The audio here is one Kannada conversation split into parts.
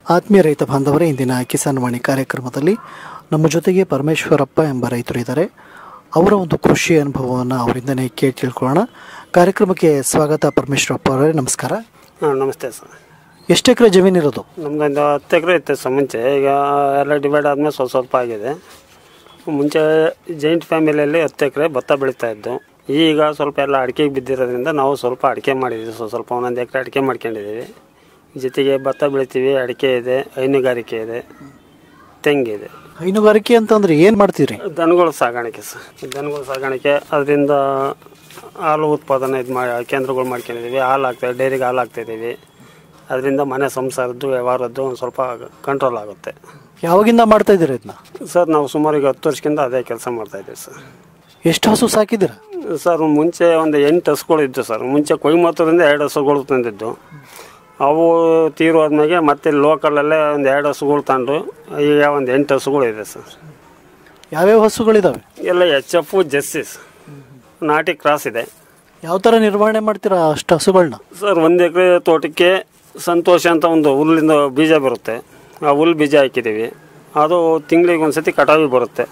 ಆತ್ಮೀಯ ರೈತ ಬಾಂಧವರೇ ಇಂದಿನ ಕಿಸಾನ್ ವಾಣಿ ಕಾರ್ಯಕ್ರಮದಲ್ಲಿ ನಮ್ಮ ಜೊತೆಗೆ ಪರಮೇಶ್ವರಪ್ಪ ಎಂಬ ರೈತರು ಇದ್ದಾರೆ ಅವರ ಒಂದು ಕೃಷಿ ಅನುಭವವನ್ನು ಅವರಿಂದನೇ ಕೇಳಿ ತಿಳ್ಕೊಳ್ಳೋಣ ಕಾರ್ಯಕ್ರಮಕ್ಕೆ ಸ್ವಾಗತ ಪರಮೇಶ್ವರಪ್ಪ ಅವರೇ ನಮಸ್ಕಾರ ಹಾಂ ನಮಸ್ತೆ ಸರ್ ಎಷ್ಟು ಎಕರೆ ಜಮೀನಿರೋದು ನಮ್ಗೊಂದು ಹತ್ತು ಎಕರೆ ಇತ್ತು ಸರ್ ಮುಂಚೆ ಈಗ ಎಲ್ಲ ಡಿವೈಡ್ ಆದಮೇಲೆ ಸ್ವಲ್ಪ ಸ್ವಲ್ಪ ಆಗಿದೆ ಮುಂಚೆ ಜೈಂಟ್ ಫ್ಯಾಮಿಲಿಯಲ್ಲಿ ಹತ್ತು ಎಕರೆ ಭತ್ತ ಬೆಳೀತಾ ಇದ್ದು ಈಗ ಸ್ವಲ್ಪ ಎಲ್ಲ ಅಡಿಕೆಗೆ ಬಿದ್ದಿರೋದ್ರಿಂದ ನಾವು ಸ್ವಲ್ಪ ಅಡಿಕೆ ಮಾಡಿದ್ದೀವಿ ಸ್ವಲ್ಪ ಸ್ವಲ್ಪ ಒಂದೊಂದು ಎಕರೆ ಅಡಿಕೆ ಮಾಡ್ಕೊಂಡಿದ್ದೀವಿ ಜೊತೆಗೆ ಭತ್ತ ಬೆಳಿತೀವಿ ಅಡಿಕೆ ಇದೆ ಹೈನುಗಾರಿಕೆ ಇದೆ ತೆಂಗಿದೆ ಹೈನುಗಾರಿಕೆ ಅಂತಂದ್ರೆ ಏನು ಮಾಡ್ತೀರಿ ದನಗಳ ಸಾಗಾಣಿಕೆ ಸರ್ ದನಗಳ ಸಾಗಾಣಿಕೆ ಅದರಿಂದ ಹಾಲು ಉತ್ಪಾದನೆ ಇದು ಮಾಡಿ ಕೇಂದ್ರಗಳು ಮಾಡ್ಕೊಂಡಿದ್ದೀವಿ ಹಾಲು ಹಾಕ್ತೇವೆ ಡೈರಿಗೆ ಹಾಲು ಹಾಕ್ತಿದ್ದೀವಿ ಅದರಿಂದ ಮನೆ ಸಂಸಾರದ್ದು ವ್ಯವಹಾರದ್ದು ಒಂದು ಸ್ವಲ್ಪ ಕಂಟ್ರೋಲ್ ಆಗುತ್ತೆ ಯಾವಾಗಿಂದ ಮಾಡ್ತಾ ಇದ್ದೀರಾ ಇದನ್ನ ಸರ್ ನಾವು ಸುಮಾರು ಈಗ ಹತ್ತು ವರ್ಷಕ್ಕಿಂತ ಅದೇ ಕೆಲಸ ಮಾಡ್ತಾಯಿದ್ದೀವಿ ಸರ್ ಎಷ್ಟು ಹಸು ಸಾಕಿದ್ದೀರಾ ಸರ್ ಮುಂಚೆ ಒಂದು ಎಂಟು ಹಸುಗಳು ಇದ್ದು ಸರ್ ಮುಂಚೆ ಕೊಯಮತ್ತೂರಿಂದ ಎರಡು ಹಸುಗಳು ತಂದಿದ್ದು ಅವು ತೀರು ಆದ್ಮೇಲೆ ಮತ್ತೆ ಲೋಕಲಲ್ಲೇ ಒಂದು ಎರಡು ಹಸುಗಳು ತಂದು ಈಗ ಒಂದು ಎಂಟು ಹಸುಗಳು ಇದೆ ಸರ್ ಯಾವ್ಯಾವ ಹಸುಗಳಿದಾವೆ ಎಲ್ಲ ಎಚ್ ಎಫ್ ಜೆಸ್ಸಿಸ್ ನಾಟಿ ಕ್ರಾಸ್ ಇದೆ ಯಾವ ಥರ ನಿರ್ವಹಣೆ ಮಾಡ್ತೀರಾ ಅಷ್ಟು ಹಸುಗಳನ್ನ ಸರ್ ಒಂದು ಎಕರೆ ತೋಟಕ್ಕೆ ಸಂತೋಷ ಅಂತ ಒಂದು ಹುಲ್ಲಿಂದ ಬೀಜ ಬರುತ್ತೆ ಆ ಹುಲ್ಲು ಬೀಜ ಹಾಕಿದ್ದೀವಿ ಅದು ತಿಂಗಳಿಗೆ ಒಂದು ಸತಿ ಕಟಾವಿಗೆ ಬರುತ್ತೆ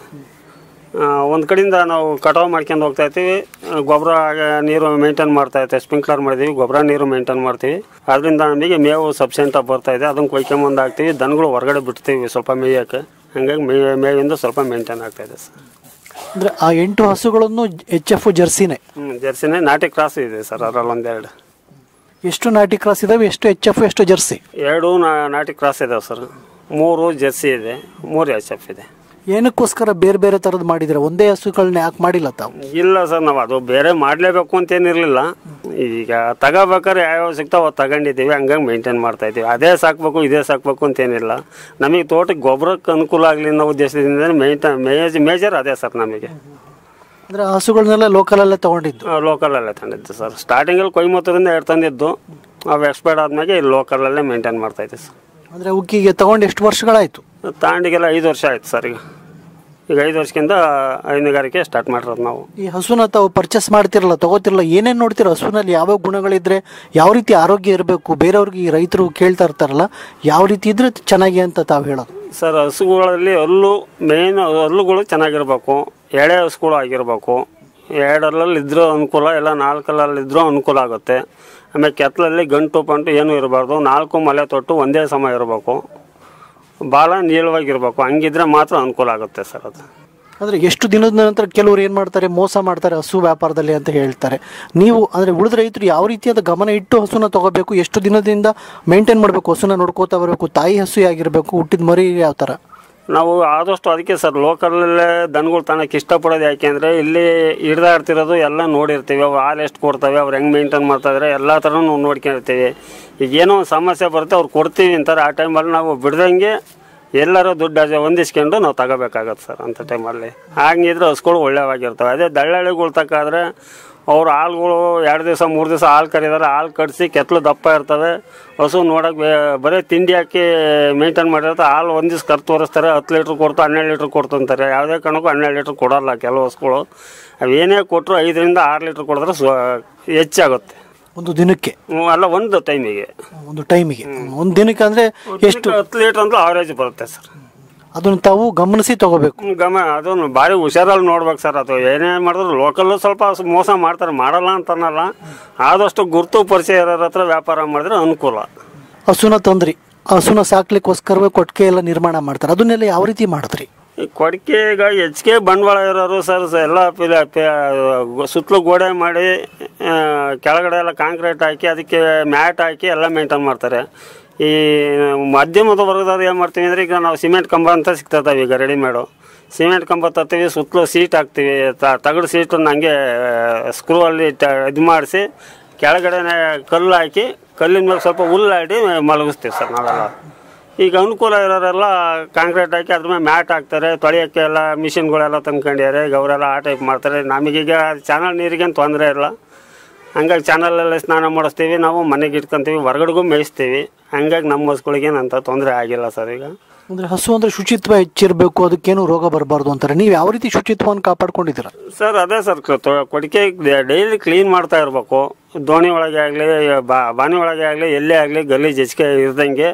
ಒಂದು ಕಡೆಯಿಂದ ನಾವು ಕಟಾವು ಮಾಡ್ಕೊಂಡು ಹೋಗ್ತಾ ಇರ್ತೀವಿ ಗೊಬ್ಬರ ನೀರು ಮೇಂಟೈನ್ ಮಾಡ್ತಾ ಇರ್ತೀವಿ ಸ್ಪ್ರಿಂಕ್ಲರ್ ಮಾಡಿದ್ದೀವಿ ಗೊಬ್ಬರ ನೀರು ಮೇಂಟೈನ್ ಮಾಡ್ತೀವಿ ಅದರಿಂದ ನಮಗೆ ಮೇವು ಸಬ್ಸೆಂಟಾಗಿ ಬರ್ತಾ ಇದೆ ಅದನ್ನು ಕೊಯ್ಕೊಂಬಂದು ಹಾಕ್ತೀವಿ ದನಗಳು ಹೊರಗಡೆ ಬಿಡ್ತೀವಿ ಸ್ವಲ್ಪ ಮೇಯಕ್ಕೆ ಹಂಗಾಗಿ ಮೇ ಮೇವಿಂದ ಸ್ವಲ್ಪ ಮೇಂಟೈನ್ ಆಗ್ತಾ ಇದೆ ಸರ್ ಅಂದರೆ ಆ ಎಂಟು ಹಸುಗಳನ್ನು ಎಚ್ ಎಫ್ ಜರ್ಸಿನೇ ಹ್ಞೂ ಜರ್ಸಿನೇ ನಾಟಿ ಕ್ರಾಸ್ ಇದೆ ಸರ್ ಅದರಲ್ಲಿ ಒಂದೆರಡು ಎಷ್ಟು ನಾಟಿ ಕ್ರಾಸ್ ಇದಾವೆ ಎಷ್ಟು ಎಚ್ ಎಫ್ ಎಷ್ಟು ಜರ್ಸಿ ಎರಡು ನಾ- ನಾಟಿ ಕ್ರಾಸ್ ಇದಾವೆ ಸರ್ ಮೂರು ಜೆರ್ಸಿ ಇದೆ ಮೂರು ಎಚ್ ಎಫ್ ಇದೆ ಏನಕ್ಕೋಸ್ಕರ ಬೇರೆ ಬೇರೆ ಥರದ್ದು ಮಾಡಿದ್ರೆ ಒಂದೇ ಹಸುಗಳನ್ನ ಯಾಕೆ ಮಾಡಿಲ್ಲ ತಾವು ಇಲ್ಲ ಸರ್ ನಾವು ಅದು ಬೇರೆ ಮಾಡಲೇಬೇಕು ಅಂತೇನಿರಲಿಲ್ಲ ಈಗ ತಗೋಬೇಕಾದ್ರೆ ಯಾವ್ಯಾವ ಸಿಗ್ತಾವ ಅವು ತಗೊಂಡಿದ್ದೀವಿ ಹಂಗಾಗಿ ಮೇಂಟೈನ್ ಮಾಡ್ತಾ ಇದ್ದೀವಿ ಅದೇ ಸಾಕಬೇಕು ಇದೇ ಸಾಕಬೇಕು ಅಂತೇನಿಲ್ಲ ನಮಗೆ ತೋಟಕ್ಕೆ ಗೊಬ್ಬರಕ್ಕೆ ಅನುಕೂಲ ಆಗಲಿ ಅನ್ನೋ ಉದ್ದೇಶದಿಂದ ಮೇಂಟೈನ್ ಮೇಜ್ ಮೇಜರ್ ಅದೇ ಸರ್ ನಮಗೆ ಅಂದರೆ ಹಸುಗಳನ್ನೆಲ್ಲ ಲೋಕಲಲ್ಲೇ ತೊಗೊಂಡಿದ್ದು ಲೋಕಲಲ್ಲೇ ತಂದಿದ್ದು ಸರ್ ಸ್ಟಾರ್ಟಿಂಗಲ್ಲಿ ಕೊಯಮತ್ತೂರಿಂದ ಎರಡು ತಂದಿದ್ದು ಅವು ಎಕ್ಸ್ಪೈರ್ಡ್ ಆದ್ಮೇಲೆ ಇಲ್ಲಿ ಲೋಕಲಲ್ಲೇ ಮೇಂಟೈನ್ ಮಾಡ್ತಾ ಇದ್ದೀವಿ ಸರ್ ಅಂದರೆ ಉಕ್ಕಿಗೆ ತಗೊಂಡು ಎಷ್ಟು ವರ್ಷಗಳಾಯಿತು ತಾಂಡಿಗೆಲ್ಲ ಐದು ವರ್ಷ ಆಯ್ತು ಸರ್ ಈಗ ಈಗ ಐದು ವರ್ಷಕ್ಕಿಂತ ಹೈನುಗಾರಿಕೆ ಸ್ಟಾರ್ಟ್ ಮಾಡಿರೋದು ನಾವು ಈ ಹಸುನ ತಾವು ಪರ್ಚೇಸ್ ಮಾಡ್ತಿರಲ್ಲ ತಗೋತಿರಲ್ಲ ಏನೇನು ನೋಡ್ತೀರ ಹಸುನಲ್ಲಿ ಯಾವ್ಯಾವ ಗುಣಗಳಿದ್ರೆ ಯಾವ ರೀತಿ ಆರೋಗ್ಯ ಇರಬೇಕು ಬೇರೆಯವ್ರಿಗೆ ಈ ರೈತರು ಕೇಳ್ತಾ ಇರ್ತಾರಲ್ಲ ಯಾವ ರೀತಿ ಇದ್ರೆ ಚೆನ್ನಾಗಿ ಅಂತ ತಾವು ಹೇಳೋದು ಸರ್ ಹಸುಗಳಲ್ಲಿ ಹಲ್ಲು ಮೇನ್ ಹಲ್ಲುಗಳು ಚೆನ್ನಾಗಿರ್ಬೇಕು ಎಳೆ ಹಸುಗಳು ಆಗಿರ್ಬೇಕು ಎರಡರಲ್ಲಿ ಇದ್ರೂ ಅನುಕೂಲ ಇಲ್ಲ ನಾಲ್ಕರಲ್ಲಿ ಇದ್ರೂ ಅನುಕೂಲ ಆಗುತ್ತೆ ಆಮೇಲೆ ಕೆತ್ತಲಲ್ಲಿ ಗಂಟು ಪಂಟು ಏನೂ ಇರಬಾರ್ದು ನಾಲ್ಕು ಮಲೆ ತೊಟ್ಟು ಒಂದೇ ಸಮ ಇರಬೇಕು ಭಾಳ ನೀಳವಾಗಿರ್ಬೇಕು ಹಂಗಿದ್ರೆ ಮಾತ್ರ ಅನುಕೂಲ ಆಗುತ್ತೆ ಸರ್ ಅದು ಅಂದರೆ ಎಷ್ಟು ದಿನದ ನಂತರ ಕೆಲವರು ಏನು ಮಾಡ್ತಾರೆ ಮೋಸ ಮಾಡ್ತಾರೆ ಹಸು ವ್ಯಾಪಾರದಲ್ಲಿ ಅಂತ ಹೇಳ್ತಾರೆ ನೀವು ಅಂದರೆ ಉಳಿದ ರೈತರು ಯಾವ ರೀತಿಯಾದ ಗಮನ ಇಟ್ಟು ಹಸುನ ತಗೋಬೇಕು ಎಷ್ಟು ದಿನದಿಂದ ಮೇಂಟೈನ್ ಮಾಡಬೇಕು ಹಸುನ ನೋಡ್ಕೋತಾ ಬರಬೇಕು ತಾಯಿ ಹಸು ಆಗಿರಬೇಕು ಹುಟ್ಟಿದ ಮರಿ ಯಾವ ಥರ ನಾವು ಆದಷ್ಟು ಅದಕ್ಕೆ ಸರ್ ಲೋಕಲಲ್ಲೇ ದನಗಳು ತನಕ್ಕೆ ಇಷ್ಟಪಡೋದು ಯಾಕೆಂದರೆ ಇಲ್ಲಿ ಹಿಡ್ದಾಡ್ತಿರೋದು ಎಲ್ಲ ನೋಡಿರ್ತೀವಿ ಅವು ಹಾಲು ಎಷ್ಟು ಕೊಡ್ತವೆ ಅವ್ರು ಹೆಂಗೆ ಮೇಂಟೈನ್ ಮಾಡ್ತಾ ಇದ್ದಾರೆ ಎಲ್ಲ ಥರನೂ ನೋಡ್ಕೊಂಡಿರ್ತೀವಿ ಈಗ ಏನೋ ಒಂದು ಸಮಸ್ಯೆ ಬರುತ್ತೆ ಅವ್ರು ಕೊಡ್ತೀವಿ ಅಂತಾರೆ ಆ ಟೈಮಲ್ಲಿ ನಾವು ಬಿಡ್ದಂಗೆ ಎಲ್ಲರೂ ದುಡ್ಡು ಅಜ ಹೊಂದಿಸ್ಕೊಂಡು ನಾವು ತಗೋಬೇಕಾಗತ್ತೆ ಸರ್ ಅಂಥ ಟೈಮಲ್ಲಿ ಹಂಗಿದ್ರೆ ಹಸುಗಳು ಒಳ್ಳೆವಾಗಿರ್ತವೆ ಅದೇ ದಳ್ಳಾಳಿಗಳು ತಕ್ಕಾದ್ರೆ ಅವ್ರು ಹಾಲುಗಳು ಎರಡು ದಿವಸ ಮೂರು ದಿವಸ ಹಾಲು ಕರೀತಾರೆ ಹಾಲು ಕಡಿಸಿ ಕೆತ್ತಲು ದಪ್ಪ ಇರ್ತವೆ ಹಸು ನೋಡೋಕೆ ಬರೀ ತಿಂಡಿ ಹಾಕಿ ಮೇಂಟೈನ್ ಮಾಡಿರ್ತಾರೆ ಹಾಲು ಒಂದು ದಿವ್ಸ ಕರ್ ತೋರಿಸ್ತಾರೆ ಹತ್ತು ಲೀಟ್ರ್ ಕೊಡ್ತು ಹನ್ನೆರಡು ಲೀಟ್ರ್ ಕೊಡ್ತು ಅಂತಾರೆ ಯಾವುದೇ ಕಾರಣಕ್ಕೂ ಹನ್ನೆರಡು ಲೀಟ್ರ್ ಕೊಡಲ್ಲ ಕೆಲವು ಹಸುಗಳು ಅವೇನೇ ಕೊಟ್ಟರು ಐದರಿಂದ ಆರು ಲೀಟ್ರ್ ಕೊಡಿದ್ರೆ ಸ್ವ ಹೆಚ್ಚಾಗುತ್ತೆ ಒಂದು ದಿನಕ್ಕೆ ಹ್ಮ್, ಅಲ್ಲ ಒಂದು ಟೈಮಿಗೆ ಒಂದು ಟೈಮಿಗೆ ಒಂದು ದಿನಕ್ಕೆ ಅಂದರೆ ಎಷ್ಟು ಹತ್ತು ಲೀಟ್ರ್ ಅಂತ ಆವರೇಜ್ ಬರುತ್ತೆ ಸರ್ ಅದನ್ನು ತಾವು ಗಮನಿಸಿ ತಗೋಬೇಕು ಹ್ಮ್, ಗಮ ಅದನ್ನು ಭಾರಿ ಹುಷಾರಲ್ಲಿ ನೋಡ್ಬೇಕು ಸರ್ ಅದು ಏನೇ ಮಾಡಿದ್ರು ಲೋಕಲ್ಲು ಸ್ವಲ್ಪ ಸ- ಮೋಸ ಮಾಡ್ತಾರೆ ಮಾಡಲ್ಲ ಅಂತನಲ್ಲ ಆದಷ್ಟು ಗುರುತು ಪರಿಚಯ ಇರೋರ ಹತ್ರ ವ್ಯಾಪಾರ ಮಾಡಿದ್ರೆ ಅನುಕೂಲ ಹಸುನ ತಂದ್ರಿ ಹಸುನ ಸಾಕ್ಲಿಕ್ಕೋಸ್ಕರವೇ ಕೊಟ್ಟಿಗೆ ಎಲ್ಲ ನಿರ್ಮಾಣ ಮಾಡ್ತಾರೆ ಅದನ್ನೆಲ್ಲ ಯಾವ ರೀತಿ ಮಾಡಿದ್ರಿ ಈ ಕೊಡಿಕೆ ಈಗ ಹೆಚ್ಚಿಗೆ ಬಂಡವಾಳ ಇರೋರು ಸರ್ ಸ- ಎಲ್ಲ ಪಿಲ ಸುತ್ತಲೂ ಗೋಡೆ ಮಾಡಿ ಆ, ಕೆಳಗಡೆ ಎಲ್ಲ ಕಾಂಕ್ರೀಟ್ ಹಾಕಿ ಅದಕ್ಕೆ ಮ್ಯಾಟ್ ಹಾಕಿ ಎಲ್ಲ ಮೇಂಟೈನ್ ಮಾಡ್ತಾರೆ ಈ ಮಧ್ಯಮದ ವರ್ಗದವ್ರು ಏನು ಮಾಡ್ತೀವಿ ಅಂದರೆ ಈಗ ನಾವು ಸಿಮೆಂಟ್ ಕಂಬ ಅಂತ ಸಿಗ್ತವೆ ಈಗ ರೆಡಿಮೇಡು ಸಿಮೆಂಟ್ ಕಂಬ ತರ್ತೀವಿ ಸುತ್ತಲೂ ಸೀಟ್ ಹಾಕ್ತೀವಿ ತ- ತಗಡು ಸೀಟನ್ನು ಹಂಗೆ ಸ್ಕ್ರೂ ಅಲ್ಲಿ ಇದು ಮಾಡಿಸಿ ಕೆಳಗಡೆನೆ ಕಲ್ಲು ಹಾಕಿ ಕಲ್ಲಿನ ಮೇಲೆ ಸ್ವಲ್ಪ ಹುಲ್ಲಾಡಿ ಮಲಗಿಸ್ತೀವಿ ಸರ್ ನಾವೆಲ್ಲ ಈಗ ಅನುಕೂಲ ಇರೋರೆಲ್ಲ ಕಾಂಕ್ರೀಟ್ ಹಾಕಿ ಅದ್ರ ಮೇಲೆ ಮ್ಯಾಟ್ ಹಾಕ್ತಾರೆ ತೊಳೆಯೋಕ್ಕೆ ಎಲ್ಲ ಮಿಷಿನ್ಗಳೆಲ್ಲ ತಂದ್ಕೊಂಡಿದ್ದಾರೆ ಈಗ ಅವರೆಲ್ಲ ಆ ಟೈಪ್ ಮಾಡ್ತಾರೆ ನಮಗೀಗ ಚಾನಲ್ ನೀರಿಗೇನು ತೊಂದರೆ ಇಲ್ಲ ಹಂಗಾಗಿ ಚಾನಲಲ್ಲೇ ಸ್ನಾನ ಮಾಡಿಸ್ತೀವಿ ನಾವು ಮನೆಗೆ ಇಟ್ಕೊಂತೀವಿ ಹೊರಗಡೆಗೂ ಮೇಯಿಸ್ತೀವಿ ಹಂಗಾಗಿ ನಮ್ಮ ಹಸುಗಳಿಗೇನು ಅಂತ ತೊಂದರೆ ಆಗಿಲ್ಲ ಸರ್ ಈಗ ಅಂದ್ರೆ ಹಸು ಅಂದ್ರೆ ಶುಚಿತ್ವ ಹೆಚ್ಚಿರಬೇಕು ಅದಕ್ಕೇನು ರೋಗ ಬರಬಾರ್ದು ಅಂತಾರೆ ನೀವು ಯಾವ ರೀತಿ ಶುಚಿತ್ವವನ್ನು ಕಾಪಾಡ್ಕೊಂಡಿದ್ದೀರಾ ಸರ್ ಅದೇ ಸರ್ ಕೊಡಿಕೆ ಡೈಲಿ ಕ್ಲೀನ್ ಮಾಡ್ತಾ ಇರಬೇಕು ದೋಣಿ ಒಳಗೆ ಆಗಲಿ ಬಾನಿ ಒಳಗೆ ಆಗಲಿ ಎಲ್ಲೇ ಆಗಲಿ ಗಲೀಜು ಹೆಚ್ಚಿಗೆ ಇರ್ದಂಗೆ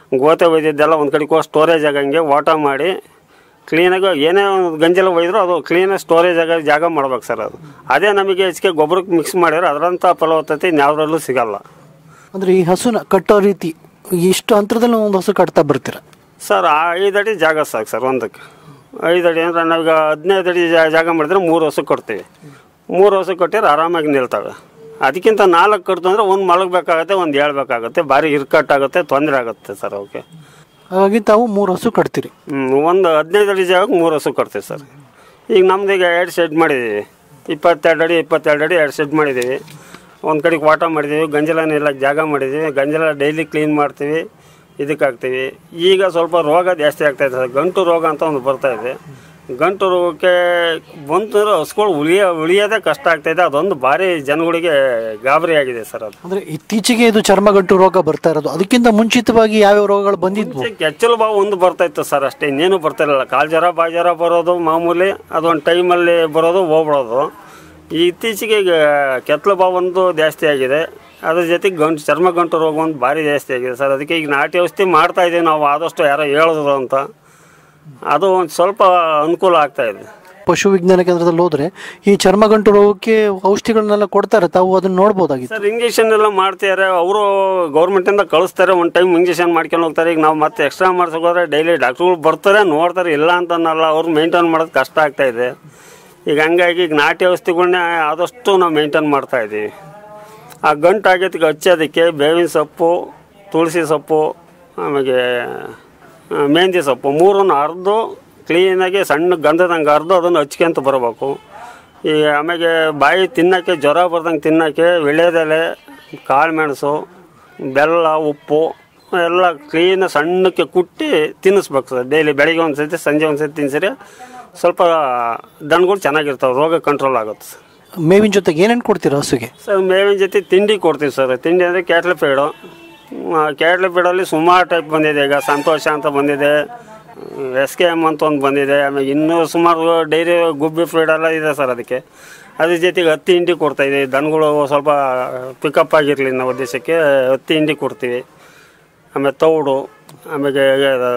ಗೋತೆ ಒಯ್ದಿದ್ದೆಲ್ಲ ಒಂದು ಕಡೆಗೆ ಹೋಗಿ ಸ್ಟೋರೇಜ್ ಆಗಂಗೆ ವಾಟ ಮಾಡಿ ಕ್ಲೀನಾಗಿ ಏನೇ ಒಂದು ಗಂಜಲ ಒಯ್ದ್ರು ಅದು ಕ್ಲೀನಾಗಿ ಸ್ಟೋರೇಜ್ ಆಗ ಜಾಗ ಮಾಡ್ಬೇಕು ಸರ್ ಅದು ಅದೇ ನಮಗೆ ಹೆಚ್ಚಿಗೆ ಗೊಬ್ಬರಕ್ಕೆ ಮಿಕ್ಸ್ ಮಾಡಿದ್ರೆ ಅದರಂಥ ಫಲವತ್ತತೆ ಇನ್ಯಾವುದ್ರಲ್ಲೂ ಸಿಗಲ್ಲ ಅಂದರೆ ಈ ಹಸುನ ಕಟ್ಟೋ ರೀತಿ ಇಷ್ಟು ಅಂತರದಲ್ಲಿ ಒಂದು ಹಸು ಕಟ್ತಾ ಬರ್ತೀರ ಸರ್ ಆ ಐದು ಅಡಿ ಜಾಗ ಸಾಕು ಸರ್ ಒಂದಕ್ಕೆ ಐದು ಅಡಿ ಅಂದ್ರೆ ನಾವೀಗ ಹದಿನೈದು ಅಡಿ ಜಾ- ಜಾಗ ಮಾಡಿದ್ರೆ ಮೂರು ಹಸು ಕೊಡ್ತೀವಿ ಮೂರು ಹಸು ಕೊಟ್ಟಿದ್ರೆ ಆರಾಮಾಗಿ ನಿಲ್ತವೆ ಅದಕ್ಕಿಂತ ನಾಲ್ಕು ಕಟ್ತು ಅಂದರೆ ಒಂದು ಮಲಗಬೇಕಾಗತ್ತೆ ಒಂದು ಹೇಳ್ಬೇಕಾಗತ್ತೆ ಭಾರಿ ಇರ್ಕಟ್ಟಾಗುತ್ತೆ ತೊಂದರೆ ಆಗುತ್ತೆ ಸರ್ ಅವಕ್ಕೆ ಹಾಗಾಗಿ ತಾವು ಮೂರು ಹಸು ಕಟ್ತೀರಿ ಒಂದು ಹದಿನೈದು ಅಡಿ ಜಾಗಕ್ಕೆ ಮೂರು ಹಸು ಕೊಡ್ತೀವಿ ಸರ್ ಈಗ ನಮ್ದು ಈಗ ಎರಡು ಶೆಡ್ ಮಾಡಿದ್ದೀವಿ ಇಪ್ಪತ್ತೆರಡು ಅಡಿ ಇಪ್ಪತ್ತೆರಡು ಅಡಿ ಎರಡು ಶೆಡ್ ಮಾಡಿದ್ದೀವಿ ಒಂದು ಕಡೆಗೆ ವಾಟ ಮಾಡಿದ್ದೀವಿ ಗಂಜಲ ನಿಲ್ಲಕ್ಕೆ ಜಾಗ ಮಾಡಿದ್ದೀವಿ ಗಂಜಲ ಡೈಲಿ ಕ್ಲೀನ್ ಮಾಡ್ತೀವಿ ಇದಕ್ಕೆ ಹಾಕ್ತೀವಿ ಈಗ ಸ್ವಲ್ಪ ರೋಗ ಜಾಸ್ತಿ ಆಗ್ತಾಯಿದೆ ಸರ್ ಗಂಟು ರೋಗ ಅಂತ ಒಂದು ಬರ್ತಾ ಇದೆ ಗಂಟು ರೋಗಕ್ಕೆ ಬಂತು ಹಸುಗಳು ಉಳಿಯ ಉಳಿಯೋದೇ ಕಷ್ಟ ಆಗ್ತಾಯಿದೆ ಅದೊಂದು ಭಾರಿ ಜನಗಳಿಗೆ ಗಾಬರಿ ಆಗಿದೆ ಸರ್ ಅದು ಅಂದರೆ ಇತ್ತೀಚೆಗೆ ಇದು ಚರ್ಮಗಂಟು ರೋಗ ಬರ್ತಾ ಇರೋದು ಅದಕ್ಕಿಂತ ಮುಂಚಿತವಾಗಿ ಯಾವ್ಯಾವ ರೋಗಗಳು ಬಂದಿದ್ವು ಕೆಚ್ಚಲು ಬಾವು ಒಂದು ಬರ್ತಾ ಇತ್ತು ಸರ್ ಅಷ್ಟೇ ಇನ್ನೇನು ಬರ್ತಾ ಇರಲಿಲ್ಲ ಕಾಲು ಜ್ವರ ಬಾಯಿ ಜ್ವರ ಬರೋದು ಮಾಮೂಲಿ ಅದೊಂದು ಟೈಮಲ್ಲಿ ಬರೋದು ಹೋಗ್ಬಿಡೋದು ಈ ಇತ್ತೀಚೆಗೆ ಈಗ ಕೆತ್ತಲು ಬಾವು ಒಂದು ಜಾಸ್ತಿ ಆಗಿದೆ ಅದ್ರ ಜೊತೆಗೆ ಗಂಟು ಚರ್ಮ ಗಂಟು ರೋಗ ಒಂದು ಭಾರಿ ಜಾಸ್ತಿ ಆಗಿದೆ ಸರ್ ಅದಕ್ಕೆ ಈಗ ನಾಟಿ ಔಷಧಿ ಮಾಡ್ತಾ ಇದ್ದೀವಿ ನಾವು ಆದಷ್ಟು ಯಾರೋ ಹೇಳಿದ್ರು ಅಂತ ಅದು ಒಂದು ಸ್ವಲ್ಪ ಅನುಕೂಲ ಆಗ್ತಾ ಇದೆ ಪಶು ವಿಜ್ಞಾನ ಕೇಂದ್ರದಲ್ಲಿ ಹೋದ್ರೆ ಈ ಚರ್ಮಗಂಟು ರೋಗಕ್ಕೆ ಔಷಧಿಗಳನ್ನೆಲ್ಲ ಕೊಡ್ತಾರೆ ತಾವು ಅದನ್ನ ನೋಡ್ಬೋದಾಗಿತ್ತು ಸರ್ ಇಂಜೆಕ್ಷನ್ ಎಲ್ಲ ಮಾಡ್ತಿದ್ದಾರೆ ಅವರು ಗೌರ್ಮೆಂಟಿಂದ ಕಳಿಸ್ತಾರೆ ಒಂದು ಟೈಮ್ ಇಂಜೆಕ್ಷನ್ ಮಾಡ್ಕೊಂಡು ಹೋಗ್ತಾರೆ ಈಗ ನಾವು ಮತ್ತೆ ಎಕ್ಸ್ಟ್ರಾ ಮಾಡ್ಸೋಕೆ ಹೋದ್ರೆ ಡೈಲಿ ಡಾಕ್ಟ್ರುಗಳು ಬರ್ತಾರೆ ನೋಡ್ತಾರೆ ಇಲ್ಲ ಅಂತನಲ್ಲ ಅವ್ರು ಮೇಂಟೈನ್ ಮಾಡೋದು ಕಷ್ಟ ಆಗ್ತಾ ಇದೆ ಈಗ ಹಂಗಾಗಿ ಈಗ ನಾಟಿ ಔಷಧಿಗಳನ್ನ ಆದಷ್ಟು ನಾವು ಮೇಂಟೈನ್ ಮಾಡ್ತಾ ಇದ್ದೀವಿ ಆ ಗಂಟು ಆಗೈತಿಗೆ ಹಚ್ಚೋದಕ್ಕೆ ಬೇವಿನ ಸೊಪ್ಪು ತುಳಸಿ ಸೊಪ್ಪು ಆಮೇಲೆ ಆ, ಮೆಹಂದಿ ಸೊಪ್ಪು ಮೂರನ್ನು ಅರ್ದು ಕ್ಲೀನಾಗಿ ಸಣ್ಣ ಗಂಧದಂಗೆ ಅರ್ದು ಅದನ್ನು ಹಚ್ಕೊಂತ ಬರಬೇಕು ಈ ಆಮೇಲೆ ಬಾಯಿ ತಿನ್ನೋಕ್ಕೆ ಜ್ವರ ಬರ್ದಂಗೆ ತಿನ್ನೋಕ್ಕೆ ವಿಳ್ಯದೆಲೆ ಕಾಳು ಮೆಣಸು ಬೆಲ್ಲ ಉಪ್ಪು ಎಲ್ಲ ಕ್ಲೀನ್ ಸಣ್ಣಕ್ಕೆ ಕುಟ್ಟಿ ತಿನ್ನಿಸ್ಬೇಕು ಸರ್ ಡೈಲಿ ಬೆಳಿಗ್ಗೆ ಒಂದು ಸತಿ ಸಂಜೆ ಒಂದು ಸತಿ ತಿನ್ಸಿದ್ರೆ ಸ್ವಲ್ಪ ದನಗಳು ಚೆನ್ನಾಗಿರ್ತಾವೆ ರೋಗ ಕಂಟ್ರೋಲ್ ಆಗುತ್ತೆ ಸರ್ ಮೇವಿನ ಜೊತೆಗೆ ಏನೇನು ಕೊಡ್ತೀರಾ ಹಸುಗೆ ಸರ್ ಮೇವಿನ ಜೊತೆ ತಿಂಡಿ ಕೊಡ್ತೀವಿ ಸರ್ ತಿಂಡಿ ಅಂದರೆ ಕ್ಯಾಟ್ಲೆ ಪೇಡು ಕ್ಯಾಟ್ಲೆ ಪೇಡಲ್ಲಿ ಸುಮಾರು ಟೈಪ್ ಬಂದಿದೆ ಈಗ ಸಂತೋಷ ಅಂತ ಬಂದಿದೆ ಎಸ್ ಕೆ ಎಮ್ ಅಂತ ಒಂದು ಬಂದಿದೆ ಆಮೇಲೆ ಇನ್ನೂ ಸುಮಾರು ಡೈರಿ ಗುಬ್ಬಿ ಫೀಡ್ ಎಲ್ಲ ಇದೆ ಸರ್ ಅದಕ್ಕೆ ಅದ್ರ ಜೊತೆಗೆ ಹತ್ತಿ ಹಿಂಡಿ ಕೊಡ್ತಾ ಇದೀವಿ ದನಗಳು ಸ್ವಲ್ಪ ಪಿಕಪ್ ಆಗಿರಲಿ ಅನ್ನೋ ಉದ್ದೇಶಕ್ಕೆ ಹತ್ತಿ ಹಿಂಡಿ ಕೊಡ್ತೀವಿ ಆಮೇಲೆ ತೌಡು ಆಮೇಲೆ ಇದು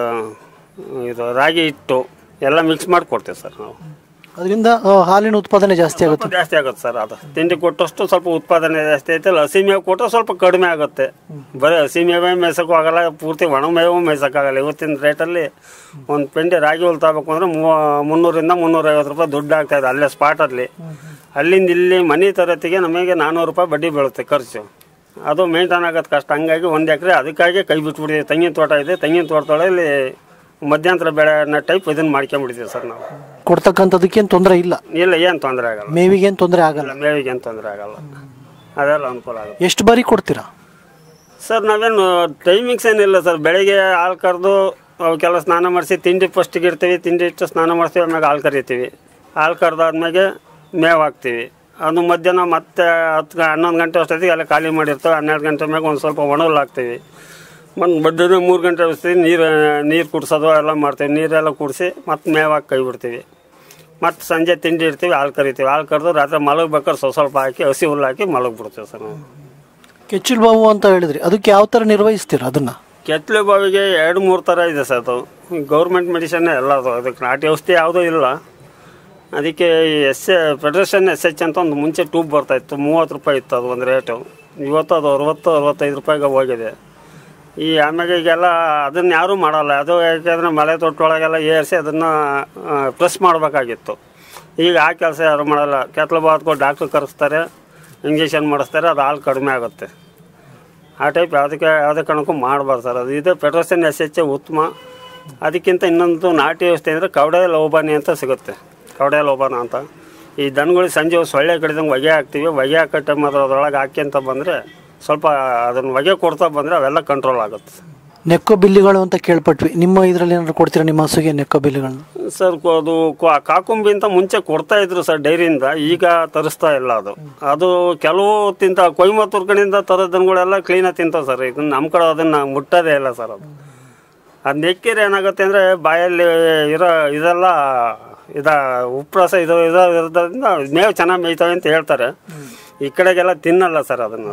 ಇದು ರಾಗಿ ಹಿಟ್ಟು ಎಲ್ಲ ಮಿಕ್ಸ್ ಮಾಡಿ ಕೊಡ್ತೀವಿ ಸರ್ ನಾವು ಅದರಿಂದ ಆ, ಹಾಲಿನ ಉತ್ಪಾದನೆ ಜಾಸ್ತಿ ಆಗುತ್ತೆ ಸ್ವಲ್ಪ ಜಾಸ್ತಿ ಆಗುತ್ತೆ ಸರ್ ಅದು ತಿಂಡಿ ಕೊಟ್ಟಷ್ಟು ಸ್ವಲ್ಪ ಉತ್ಪಾದನೆ ಜಾಸ್ತಿ ಐತೆ ಹಸಿ ಮೇವು ಕೊಟ್ಟರೆ ಸ್ವಲ್ಪ ಕಡಿಮೆ ಆಗುತ್ತೆ ಬರೀ ಹಸಿ ಮೇವೇ ಮೇಯ್ಸೋಕ್ಕೂ ಆಗಲ್ಲ ಪೂರ್ತಿ ಒಣ ಮೇವು ಮೇಯ್ಸೋಕ್ಕಾಗಲ್ಲ ಇವತ್ತಿನ ರೇಟಲ್ಲಿ ಒಂದು ಪೆಂಡೆ ರಾಗಿ ಹುಲ್ ತಗೋಬೇಕು ಅಂದರೆ ಮುನ್ನೂರಿಂದ ಮುನ್ನೂರೈವತ್ತು ರೂಪಾಯಿ ದುಡ್ಡು ಆಗ್ತಾ ಇದೆ ಅಲ್ಲೇ ಸ್ಪಾಟಲ್ಲಿ ಅಲ್ಲಿಂದ ಇಲ್ಲಿ ಮನೆ ತರತ್ತಿಗೆ ನಮಗೆ ನಾನ್ನೂರು ರೂಪಾಯಿ ಬಡ್ಡಿ ಬೀಳುತ್ತೆ ಖರ್ಚು ಅದು ಮೇಂಟೈನ್ ಆಗೋದು ಕಷ್ಟ ಹಂಗಾಗಿ ಒಂದು ಎಕರೆ ಅದಕ್ಕಾಗಿ ಕೈ ಬಿಟ್ಬಿಟ್ಟಿದ್ದೀವಿ ತೆಂಗಿನ ತೋಟ ಇದೆ ತೆಂಗಿನ ತೋಟದೊಳಗೆ ಮಧ್ಯಂತರ ಬೆಳೆ ಅನ್ನೋ ಟೈಪ್ ಇದನ್ನು ಮಾಡ್ಕೊಂಬಿಟ್ಟಿದ್ದೀವಿ ಸರ್ ನಾವು ಕೊಡ್ತಕ್ಕಂಥದಕ್ಕೇನು ತೊಂದರೆ ಇಲ್ಲ ಇಲ್ಲ ಏನು ತೊಂದರೆ ಆಗಲ್ಲ ಮೇವಿಗೇನು ತೊಂದರೆ ಆಗಲ್ಲ ಮೇವಿಗೆ ಏನು ತೊಂದರೆ ಆಗಲ್ಲ ಅದೆಲ್ಲ ಅನುಕೂಲ ಆಗುತ್ತೆ ಎಷ್ಟು ಬಾರಿ ಕೊಡ್ತೀರಾ ಸರ್ ನಾವೇನು ಟೈಮಿಂಗ್ಸ್ ಏನಿಲ್ಲ ಸರ್ ಬೆಳಿಗ್ಗೆ ಹಾಲು ಕರೆದು ಅವಕ್ಕೆಲ್ಲ ಸ್ನಾನ ಮಾಡಿಸಿ ತಿಂಡಿ ಫಸ್ಟಿಗೆ ಇಡ್ತೀವಿ ತಿಂಡಿ ಇಟ್ಟು ಸ್ನಾನ ಮಾಡ್ತೀವಿ ಆಮೇಲೆ ಹಾಲು ಕರಿತೀವಿ ಹಾಲು ಕರೆದಾದ್ಮೇಲೆ ಮೇವು ಹಾಕ್ತೀವಿ ಅದು ಮಧ್ಯಾಹ್ನ ಮತ್ತೆ ಹತ್ತು ಗ- ಹನ್ನೊಂದು ಗಂಟೆ ಅಷ್ಟೊತ್ತಿಗೆ ಎಲ್ಲ ಖಾಲಿ ಮಾಡಿರ್ತೇವೆ ಹನ್ನೆರಡು ಗಂಟೆ ಮ್ಯಾಗ ಒಂದು ಸ್ವಲ್ಪ ಒಣಲ್ ಹಾಕ್ತೀವಿ ಒಂದು ಬಡ್ಡಿ ಮೂರು ಗಂಟೆ ಅನಿಸ್ತೀವಿ ನೀರು ನೀರು ಕುಡ್ಸೋದು ಎಲ್ಲ ಮಾಡ್ತೀವಿ ನೀರೆಲ್ಲ ಕುಡಿಸಿ ಮತ್ತೆ ಮೇವು ಹಾಕಿ ಕೈ ಬಿಡ್ತೀವಿ ಮತ್ತು ಸಂಜೆ ತಿಂಡಿ ಇಡ್ತೀವಿ ಹಾಲು ಕರಿತೀವಿ ಹಾಲು ಕರೆದು ರಾತ್ರಿ ಮಲಗ್ಬೇಕಾದ್ರೆ ಸ್ವಲ್ಪ ಸ್ವಲ್ಪ ಹಾಕಿ ಹಸಿ ಹುಲ್ಲು ಹಾಕಿ ಮಲಗ್ಬಿಡ್ತೀವಿ ಸರ್ ನಾವು ಕೆಚ್ಚಲು ಬಾವು ಅಂತ ಹೇಳಿದ್ರಿ ಅದಕ್ಕೆ ಯಾವ ಥರ ನಿರ್ವಹಿಸ್ತೀರಾ ಅದನ್ನ ಕೆತ್ತಲೆ ಬಾವಿಗೆ ಎರಡು ಮೂರು ಥರ ಇದೆ ಸರ್ ಅದು ಗೌರ್ಮೆಂಟ್ ಮೆಡಿಸನ್ನೇ ಎಲ್ಲ ಅದು ಅದಕ್ಕೆ ನಾಟಿ ಔಷಧಿ ಯಾವುದೂ ಇಲ್ಲ ಅದಕ್ಕೆ ಈ S A federation S H ಅಂತ ಒಂದು ಮುಂಚೆ ಟ್ಯೂಬ್ ಬರ್ತಾಯಿತ್ತು ಮೂವತ್ತು ರೂಪಾಯಿ ಇತ್ತು ಅದು ಒಂದು ರೇಟು ಇವತ್ತು ಅದು ಅರವತ್ತು ಅರವತ್ತೈದು ರೂಪಾಯಿಗೆ ಹೋಗಿದೆ ಈ ಆಮೇಲೆ ಈಗೆಲ್ಲ ಅದನ್ನು ಯಾರೂ ಮಾಡಲ್ಲ ಅದು ಯಾಕೆಂದರೆ ಮಲೆ ತೊಟ್ಟೊಳಗೆಲ್ಲ ಏರಿಸಿ ಅದನ್ನು ಪ್ರೆಸ್ ಮಾಡಬೇಕಾಗಿತ್ತು ಈಗ ಆ ಕೆಲಸ ಯಾರು ಮಾಡಲ್ಲ ಕೆತ್ತಲು ಬಾತ್ಕೊ ಡಾಕ್ಟ್ರ್ ಕರೆಸ್ತಾರೆ ಇಂಜೆಕ್ಷನ್ ಮಾಡಿಸ್ತಾರೆ ಅದು ಹಾಲು ಕಡಿಮೆ ಆಗುತ್ತೆ ಆ ಟೈಪ್ ಯಾವುದಕ್ಕೆ ಯಾವುದೇ ಕಾರಣಕ್ಕೂ ಮಾಡಬಾರ್ದು ಸರ್ ಅದು ಇದು ಪೆಟ್ರೋಸನ್ ಎಸ್ ಎಚ್ ಉತ್ತಮ ಅದಕ್ಕಿಂತ ಇನ್ನೊಂದು ನಾಟಿ ವ್ಯವಸ್ಥೆ ಅಂದರೆ ಕವಡೆ ಲೋಬಾನಿ ಅಂತ ಸಿಗುತ್ತೆ ಕವಡೆ ಲೋಬಾನ ಅಂತ ಈ ದನಗಳಿಗೆ ಸಂಜೆ ಹೊತ್ತು ಸೊಳ್ಳೆ ಕಡಿದಂಗೆ ಹೊಗೆ ಹಾಕ್ತೀವಿ ಹೊಗೆ ಹಾಕೋ ಟೈಮ್ ಅದ್ರ ಅದ್ರೊಳಗೆ ಹಾಕ್ಯಂತ ಬಂದರೆ ಸ್ವಲ್ಪ ಅದನ್ನು ಹೊಗೆ ಕೊಡ್ತಾ ಬಂದರೆ ಅವೆಲ್ಲ ಕಂಟ್ರೋಲ್ ಆಗುತ್ತೆ ನೆಕ್ಕೋ ಬಿಲ್ಲಿಗಳು ಅಂತ ಕೇಳ್ಪಟ್ವಿ ನಿಮ್ಮ ಇದರಲ್ಲಿ ಏನಾದ್ರು ಕೊಡ್ತೀರಾ ನಿಮ್ಮ ಹಸುಗೆ ನೆಕ್ಕೋ ಬಿಲ್ಲಿಗಳನ್ನ ಸರ್ ಕೊ- ಅದು ಕೊ- ಕಾಕುಂಬಿ ಅಂತ ಮುಂಚೆ ಕೊಡ್ತಾ ಇದ್ರು ಸರ್ ಡೈರಿಯಿಂದ ಈಗ ತರಿಸ್ತಾ ಇಲ್ಲ ಅದು ಅದು ಕೆಲವು ತಿಂತ ಕೊಯಮತ್ತೂರು ಕಡೆಯಿಂದ ತರೋ ದನಗಳೆಲ್ಲ ಕ್ಲೀನಾಗಿ ತಿಂತಾವೆ ಸರ್ ಇದನ್ನ ನಮ್ಮ ಕಡೆ ಅದನ್ನು ಮುಟ್ಟೋದೇ ಇಲ್ಲ ಸರ್ ಅದು ಅದು ನೆಕ್ಕಿದ್ರೆ ಏನಾಗುತ್ತೆ ಅಂದರೆ ಬಾಯಲ್ಲಿ ಇರೋ ಇದೆಲ್ಲ ಇದ ಉಪ್ರಸ ಇದು ಇದು ಇರೋದ್ರಿಂದ ಮೇವು ಚೆನ್ನಾಗಿ ಮೇಯ್ತವೆ ಅಂತ ಹೇಳ್ತಾರೆ ಈ ಕಡೆಗೆಲ್ಲ ತಿನ್ನಲ್ಲ ಸರ್ ಅದನ್ನು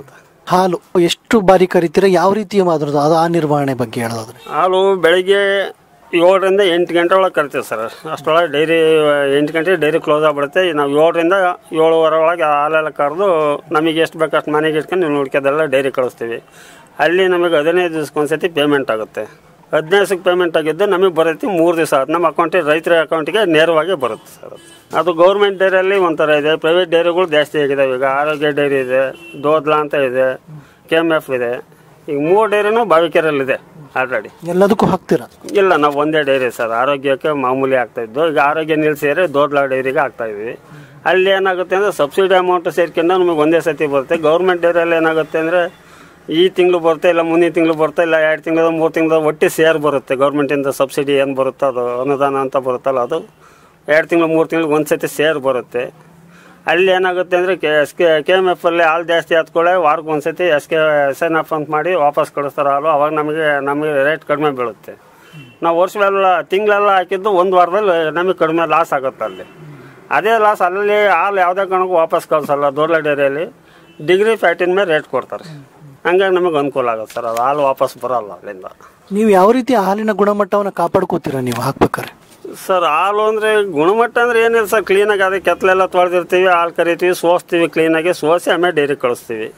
ಹಾಲು ಎಷ್ಟು ಬಾರಿ ಕರಿತೀರಾ ಯಾವ ರೀತಿಯ ಅದ್ರದ್ದು ಅದು ಆ ನಿರ್ವಹಣೆ ಬಗ್ಗೆ ಹೇಳೋದಾದ್ರೆ ಹಾಲು ಬೆಳಿಗ್ಗೆ ಏಳರಿಂದ ಎಂಟು ಗಂಟೆ ಒಳಗೆ ಕರಿತೀವಿ ಸರ್ ಅಷ್ಟರೊಳಗೆ ಡೈರಿ ಎಂಟು ಗಂಟೆ ಡೈರಿ ಕ್ಲೋಸ್ ಆಗಿಬಿಡುತ್ತೆ ನಾವು ಏಳರಿಂದ ಏಳುವರೆ ಒಳಗೆ ಹಾಲೆಲ್ಲ ಕರೆದು ನಮಗೆ ಎಷ್ಟು ಬೇಕು ಅಷ್ಟು ಮನೆಗೆ ಇಟ್ಕೊಂಡು ನೀವು ನೋಡ್ಕೋದೆಲ್ಲ ಡೈರಿ ಕಳಿಸ್ತೀವಿ ಅಲ್ಲಿ ನಮಗೆ ಹದಿನೈದು ದಿವ್ಸಕ್ಕೊಂದ್ಸತಿ ಪೇಮೆಂಟ್ ಆಗುತ್ತೆ ಹದಿನೈದು ದಿವ್ಸಕ್ಕೆ ಪೇಮೆಂಟ್ ಆಗಿದ್ದು ನಮಗೆ ಬರುತ್ತೆ ಮೂರು ದಿವಸ ಆಗುತ್ತೆ ನಮ್ಮ ಅಕೌಂಟಿಗೆ ರೈತರ ಅಕೌಂಟಿಗೆ ನೇರವಾಗಿ ಬರುತ್ತೆ ಸರ್ ಅದು. ಅದು ಗೌರ್ಮೆಂಟ್ ಡೈರಿಯಲ್ಲಿ ಒಂಥರ ಇದೆ ಪ್ರೈವೇಟ್ ಡೈರಿಗಳು ಜಾಸ್ತಿ ಆಗಿದಾವೆ ಈಗ ಆರೋಗ್ಯ ಡೈರಿ ಇದೆ ದೋದ್ಲಾ ಅಂತ ಇದೆ ಕೆ ಎಮ್ ಎಫ್ ಇದೆ ಈಗ ಮೂರು ಡೈರಿನೂ ಬಾವಿಕೆರಲ್ಲಿದೆ ಆಲ್ರೆಡಿ ಎಲ್ಲದಕ್ಕೂ ಹಾಕ್ತೀರಾ ಇಲ್ಲ ನಾವು ಒಂದೇ ಡೈರಿ ಸರ್ ಆರೋಗ್ಯಕ್ಕೆ ಮಾಮೂಲಿ ಆಗ್ತಾ ಇದ್ದು ಈಗ ಆರೋಗ್ಯ ನಿಲ್ಸಿದ್ರೆ ದೋದ್ಲಾ ಡೈರಿಗೆ ಆಗ್ತಾ ಇದ್ವಿ ಅಲ್ಲಿ ಏನಾಗುತ್ತೆ ಅಂದರೆ ಸಬ್ಸಿಡಿ ಅಮೌಂಟ್ ಸೇರ್ಕೊಂಡು ನಮಗೆ ಒಂದೇ ಸತಿ ಬರುತ್ತೆ ಗೌರ್ಮೆಂಟ್ ಡೈರಿಯಲ್ಲಿ ಏನಾಗುತ್ತೆ ಅಂದರೆ ಈ ತಿಂಗಳು ಬರುತ್ತೆ ಇಲ್ಲ ಮುಂದಿನ ತಿಂಗಳು ಬರುತ್ತೆ ಇಲ್ಲ ಎರಡು ತಿಂಗಳು ಮೂರು ತಿಂಗಳು ಒಟ್ಟಿ ಸೇರ್ ಬರುತ್ತೆ ಗೌರ್ಮೆಂಟಿಂದ ಸಬ್ಸಿಡಿ ಏನು ಬರುತ್ತೋ ಅದು ಅನುದಾನ ಅಂತ ಬರುತ್ತಲ್ಲ ಅದು ಎರಡು ತಿಂಗಳು ಮೂರು ತಿಂಗಳು ಒಂದು ಸತಿ ಸೇರ್ ಬರುತ್ತೆ ಅಲ್ಲಿ ಏನಾಗುತ್ತೆ ಅಂದರೆ K S K K M F ಅಲ್ಲಿ ಹಾಲು ಜಾಸ್ತಿ ಹತ್ಕೊಳ್ಳೆ ವಾರಕ್ಕೆ ಒಂದು ಸತಿ S K S N F ಅಂತ ಮಾಡಿ ವಾಪಸ್ ಕಳಿಸ್ತಾರೆ ಹಾಲು ಅವಾಗ ನಮಗೆ ನಮಗೆ ರೇಟ್ ಕಡಿಮೆ ಬೀಳುತ್ತೆ ನಾವು ವರ್ಷವೆಲ್ಲ ತಿಂಗಳೆಲ್ಲ ಹಾಕಿದ್ದು ಒಂದು ವಾರದಲ್ಲಿ ನಮಗೆ ಕಡಿಮೆ ಲಾಸ್ ಆಗುತ್ತೆ ಅಲ್ಲಿ ಅದೇ ಲಾಸ್ ಅಲ್ಲಿ ಹಾಲು ಯಾವುದೇ ಕಾರಣಕ್ಕೂ ವಾಪಸ್ ಕಳಿಸಲ್ಲ ದೊಡ್ಡ ಡೈರಿಯಲ್ಲಿ ಡಿಗ್ರಿ ಫ್ಯಾಟಿನ ಮೇಲೆ ರೇಟ್ ಕೊಡ್ತಾರೆ ಹಂಗಾಗಿ ನಮಗೆ ಅನುಕೂಲ ಆಗುತ್ತೆ ಸರ್ ಅದು ಹಾಲು ವಾಪಸ್ ಬರೋಲ್ಲ ಅಲ್ಲಿಂದ ನೀವು ಯಾವ ರೀತಿ ಹಾಲಿನ ಗುಣಮಟ್ಟವನ್ನು ಕಾಪಾಡ್ಕೋತೀರಾ ನೀವು ಹಾಕ್ಬೇಕಾರೆ ಸರ್ ಹಾಲು ಅಂದರೆ ಗುಣಮಟ್ಟ ಅಂದ್ರೆ ಏನಿಲ್ಲ ಸರ್ ಕ್ಲೀನಾಗಿ ಅದಕ್ಕೆ ಕೆತ್ತಲೆಲ್ಲ ತೊಳೆದಿರ್ತೀವಿ ಹಾಲು ಕರಿತೀವಿ ಸೋಸ್ತೀವಿ ಕ್ಲೀನಾಗಿ ಸೋಸಿ ಆಮೇಲೆ ಡೈರಿ ಕಳಿಸ್ತೀವಿ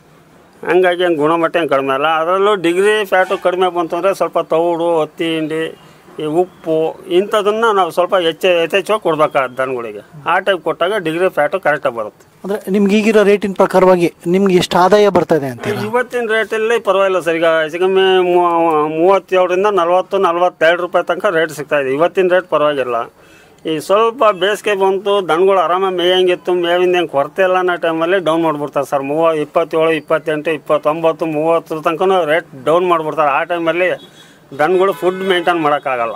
ಹಂಗಾಗಿ ಏನು ಗುಣಮಟ್ಟ ಏನು ಕಡಿಮೆ ಅಲ್ಲ ಅದರಲ್ಲೂ ಡಿಗ್ರಿ ಫ್ಯಾಟು ಕಡಿಮೆ ಬಂತು ಅಂದರೆ ಸ್ವಲ್ಪ ತೌಡು ಹತ್ತಿ ಹಿಂಡಿ ಈ ಉಪ್ಪು ಇಂಥದನ್ನ ನಾವು ಸ್ವಲ್ಪ ಹೆಚ್ಚು ಯಥೇಚ್ಛವಾಗಿ ಕೊಡ್ಬೇಕಾಗತ್ತೆ ದನಗಳಿಗೆ ಆ ಟೈಪ್ ಕೊಟ್ಟಾಗ ಡಿಗ್ರಿ ಫ್ಯಾಟು ಕರೆಕ್ಟಾಗಿ ಬರುತ್ತೆ ಅಂದ್ರೆ ನಿಮ್ಗೆ ಈಗಿರೋ ರೇಟಿನ ಪ್ರಕಾರವಾಗಿ ನಿಮ್ಗೆ ಎಷ್ಟು ಆದಾಯ ಬರ್ತಾ ಇದೆ ಅಂತೀರಾ ಇವತ್ತಿನ ರೇಟಲ್ಲಿ ಪರವಾಗಿಲ್ಲ ಸರ್ ಈಗ ಹೆಚ್ಚು ಕಮ್ಮಿ ಮೂ- ಮೂವತ್ತೇಳರಿಂದ ನಲವತ್ತು ನಲವತ್ತೆರಡು ರೂಪಾಯಿ ತನಕ ರೇಟ್ ಸಿಗ್ತಾ ಇದೆ ಇವತ್ತಿನ ರೇಟ್ ಪರವಾಗಿಲ್ಲ ಈ ಸ್ವಲ್ಪ ಬೇಸಿಗೆ ಬಂತು ದನಗಳು ಆರಾಮಾಗಿ ಮೇಯಂಗಿತ್ತು ಮೇವಿಂದ ಹೆಂಗೆ ಕೊರತೆ ಇಲ್ಲ ಅನ್ನೋ ಟೈಮಲ್ಲಿ ಡೌನ್ ಮಾಡಿಬಿಡ್ತಾರೆ ಸರ್ ಮೂವ ಇಪ್ಪತ್ತೇಳು ಇಪ್ಪತ್ತೆಂಟು ಇಪ್ಪತ್ತೊಂಬತ್ತು ಮೂವತ್ತರ ತನಕ ರೇಟ್ ಡೌನ್ ಮಾಡಿಬಿಡ್ತಾರೆ ಆ ಟೈಮಲ್ಲಿ ದನಗಳು ಫುಡ್ ಮೇಂಟೈನ್ ಮಾಡೋಕ್ಕಾಗಲ್ಲ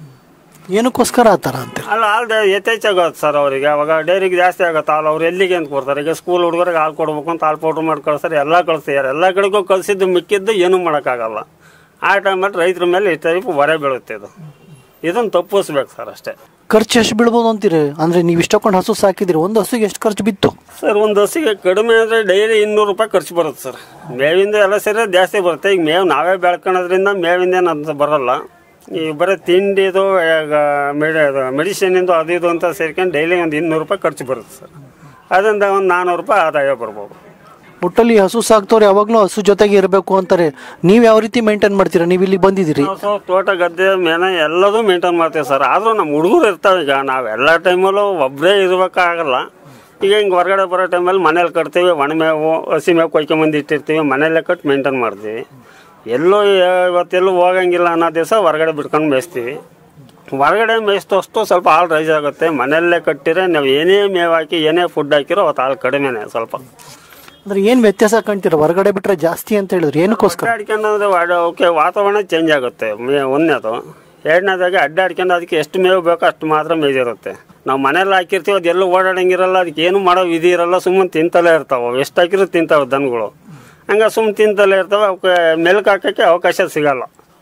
ಏನಕ್ಕೋಸ್ಕರ ಆ ಥರ ಅಂತೀರಾ ಅಲ್ಲ ಹಾಲು ಯಥೇಚ್ಛಾಗುತ್ತೆ ಸರ್ ಅವರಿಗೆ ಅವಾಗ ಡೈರಿಗೆ ಜಾಸ್ತಿ ಆಗುತ್ತೆ ಹಾಲು ಅವ್ರು ಎಲ್ಲಿಗೆ ಅಂತ ಕೊಡ್ತಾರೆ ಈಗ ಸ್ಕೂಲ್ ಹುಡುಗರಿಗೆ ಹಾಲು ಕೊಡ್ಬೇಕು ಅಂತ ಹಾಲು ಪೌಡ್ರ್ ಮಾಡಿ ಕಳಿಸ್ತಾರೆ ಎಲ್ಲ ಕಳಿಸ್ತಾರೆ ಎಲ್ಲ ಕಡೆಗೂ ಕಳಿಸಿದ್ದು ಮಿಕ್ಕಿದ್ದು ಏನೂ ಮಾಡೋಕ್ಕಾಗಲ್ಲ ಆ ಟೈಮಲ್ಲಿ ರೈತರ ಮೇಲೆ ಈ ಟೈಪ್ ಹೊರೆ ಬೀಳುತ್ತೆ ಇದು ಇದನ್ನು ತಪ್ಪಿಸ್ಬೇಕು ಸರ್ ಅಷ್ಟೇ ಖರ್ಚು ಎಷ್ಟು ಬೀಳ್ಬೋದು ಅಂತೀರಿ ಅಂದ್ರೆ ನೀವು ಇಷ್ಟಕೊಂಡು ಹಸು ಸಾಕಿದಿರಿ ಒಂದು ಹಸುಗೆ ಎಷ್ಟು ಖರ್ಚು ಬಿತ್ತು ಸರ್ ಒಂದು ಹಸಿಗೆ ಕಡಿಮೆ ಅಂದರೆ ಡೈಲಿ ಇನ್ನೂರು ರೂಪಾಯಿ ಖರ್ಚು ಬರುತ್ತೆ ಸರ್ ಮೇವಿಂದ ಎಲ್ಲ ಸೇರಿ ಜಾಸ್ತಿ ಬರುತ್ತೆ ಈಗ ಮೇವು ನಾವೇ ಬೆಳ್ಕೊಳೋದ್ರಿಂದ ಮೇವಿಂದ ಏನು ಅಂತ ಬರಲ್ಲ ಈಗ ಬರೀ ತಿಂಡಿದು ಈಗ ಮೆಡಿ ಮೆಡಿಸಿನಿಂದು ಅದು ಇದು ಅಂತ ಸೇರ್ಕೊಂಡು ಡೈಲಿ ಒಂದು ಇನ್ನೂರು ರೂಪಾಯಿ ಖರ್ಚು ಬರುತ್ತೆ ಸರ್ ಅದರಿಂದ ಒಂದು ನಾನ್ನೂರು ರೂಪಾಯಿ ಆದಾಯ ಬರ್ಬೋದು ಒಟ್ಟಲ್ಲಿ ಹಸು ಸಾಕ್ತವ್ರು ಯಾವಾಗಲೂ ಹಸು ಜೊತೆಗೆ ಇರಬೇಕು ಅಂತಾರೆ ನೀವು ಯಾವ ರೀತಿ ಮೇಂಟೈನ್ ಮಾಡ್ತೀರಾ ನೀವು ಇಲ್ಲಿ ಬಂದಿದ್ದೀರಿ ನಾವು ಸೊ ತೋಟ ಗದ್ದೆ ಮೇನ ಎಲ್ಲದೂ ಮೇಂಟೈನ್ ಮಾಡ್ತೀವಿ ಸರ್ ಆದರೂ ನಮ್ಮ ಹುಡುಗರು ಇರ್ತಾವೆ ಈಗ ನಾವು ಎಲ್ಲ ಟೈಮಲ್ಲೂ ಒಬ್ಬರೇ ಇರಬೇಕಾಗಲ್ಲ ಈಗ ಹಿಂಗೆ ಹೊರಗಡೆ ಬರೋ ಟೈಮಲ್ಲಿ ಮನೇಲಿ ಕಟ್ತೀವಿ ಒಣಮೇವು ಹಸಿ ಮೇವು ಕೊಯ್ಕೊಂಬಂದು ಇಟ್ಟಿರ್ತೀವಿ ಮನೆಯಲ್ಲೇ ಕಟ್ಟು ಮೇಂಟೈನ್ ಮಾಡ್ತೀವಿ ಎಲ್ಲೂ ಇವತ್ತೆಲ್ಲೂ ಹೋಗಂಗಿಲ್ಲ ಅನ್ನೋ ದಿವಸ ಹೊರಗಡೆ ಬಿಟ್ಕೊಂಡು ಮೇಯಿಸ್ತೀವಿ ಹೊರಗಡೆ ಮೇಯಿಸಿದಷ್ಟು ಸ್ವಲ್ಪ ಹಾಲು ರೈಸ್ ಆಗುತ್ತೆ ಮನೆಯಲ್ಲೇ ಕಟ್ಟಿದ್ರೆ ನಾವು ಏನೇ ಮೇವು ಹಾಕಿ ಏನೇ ಫುಡ್ ಹಾಕಿರೋ ಅವತ್ತು ಹಾಲು ಕಡಿಮೆನೆ ಸ್ವಲ್ಪ ಅಂದ್ರೆ ಏನು ವ್ಯತ್ಯಾಸ ಕಾಣ್ತೀರಾ ಹೊರಗಡೆ ಬಿಟ್ರೆ ಜಾಸ್ತಿ ಅಂತ ಹೇಳಿದ್ರಿ ಏನಕ್ಕೋಸ್ಕರ ಅಡ್ಡಾಡ್ಕೊಂಡ್ರೆ ಓಕೆ ವಾತಾವರಣ ಚೇಂಜ್ ಆಗುತ್ತೆ ಮೇ ಒಂದನೇದು ಎರಡನೇದಾಗಿ ಅಡ್ಡಾಡ್ಕೊಂಡು ಅದಕ್ಕೆ ಎಷ್ಟು ಮೇವು ಬೇಕೋ ಅಷ್ಟು ಮಾತ್ರ ಮೇಜಿರುತ್ತೆ ನಾವು ಮನೇಲಿ ಹಾಕಿರ್ತೀವಿ ಅದು ಎಲ್ಲೂ ಓಡಾಡಂಗಿರಲ್ಲ ಅದಕ್ಕೆ ಏನು ಮಾಡೋ ವಿಧಿ ಇರಲ್ಲ ಸುಮ್ಮನೆ ತಿಂತಲೇ ಇರ್ತಾವೆ ಎಷ್ಟು ಹಾಕಿದ್ರು ತಿಂತಾವೆ ದನಗಳು ಹಂಗೆ ಸುಮ್ಮನೆ ತಿಂತಲೇ ಇರ್ತವೆ ಅವಕ್ಕೆ ಮೆಲ್ಕು ಹಾಕೋಕ್ಕೆ ಅವಕಾಶ ಸಿಗಲ್ಲ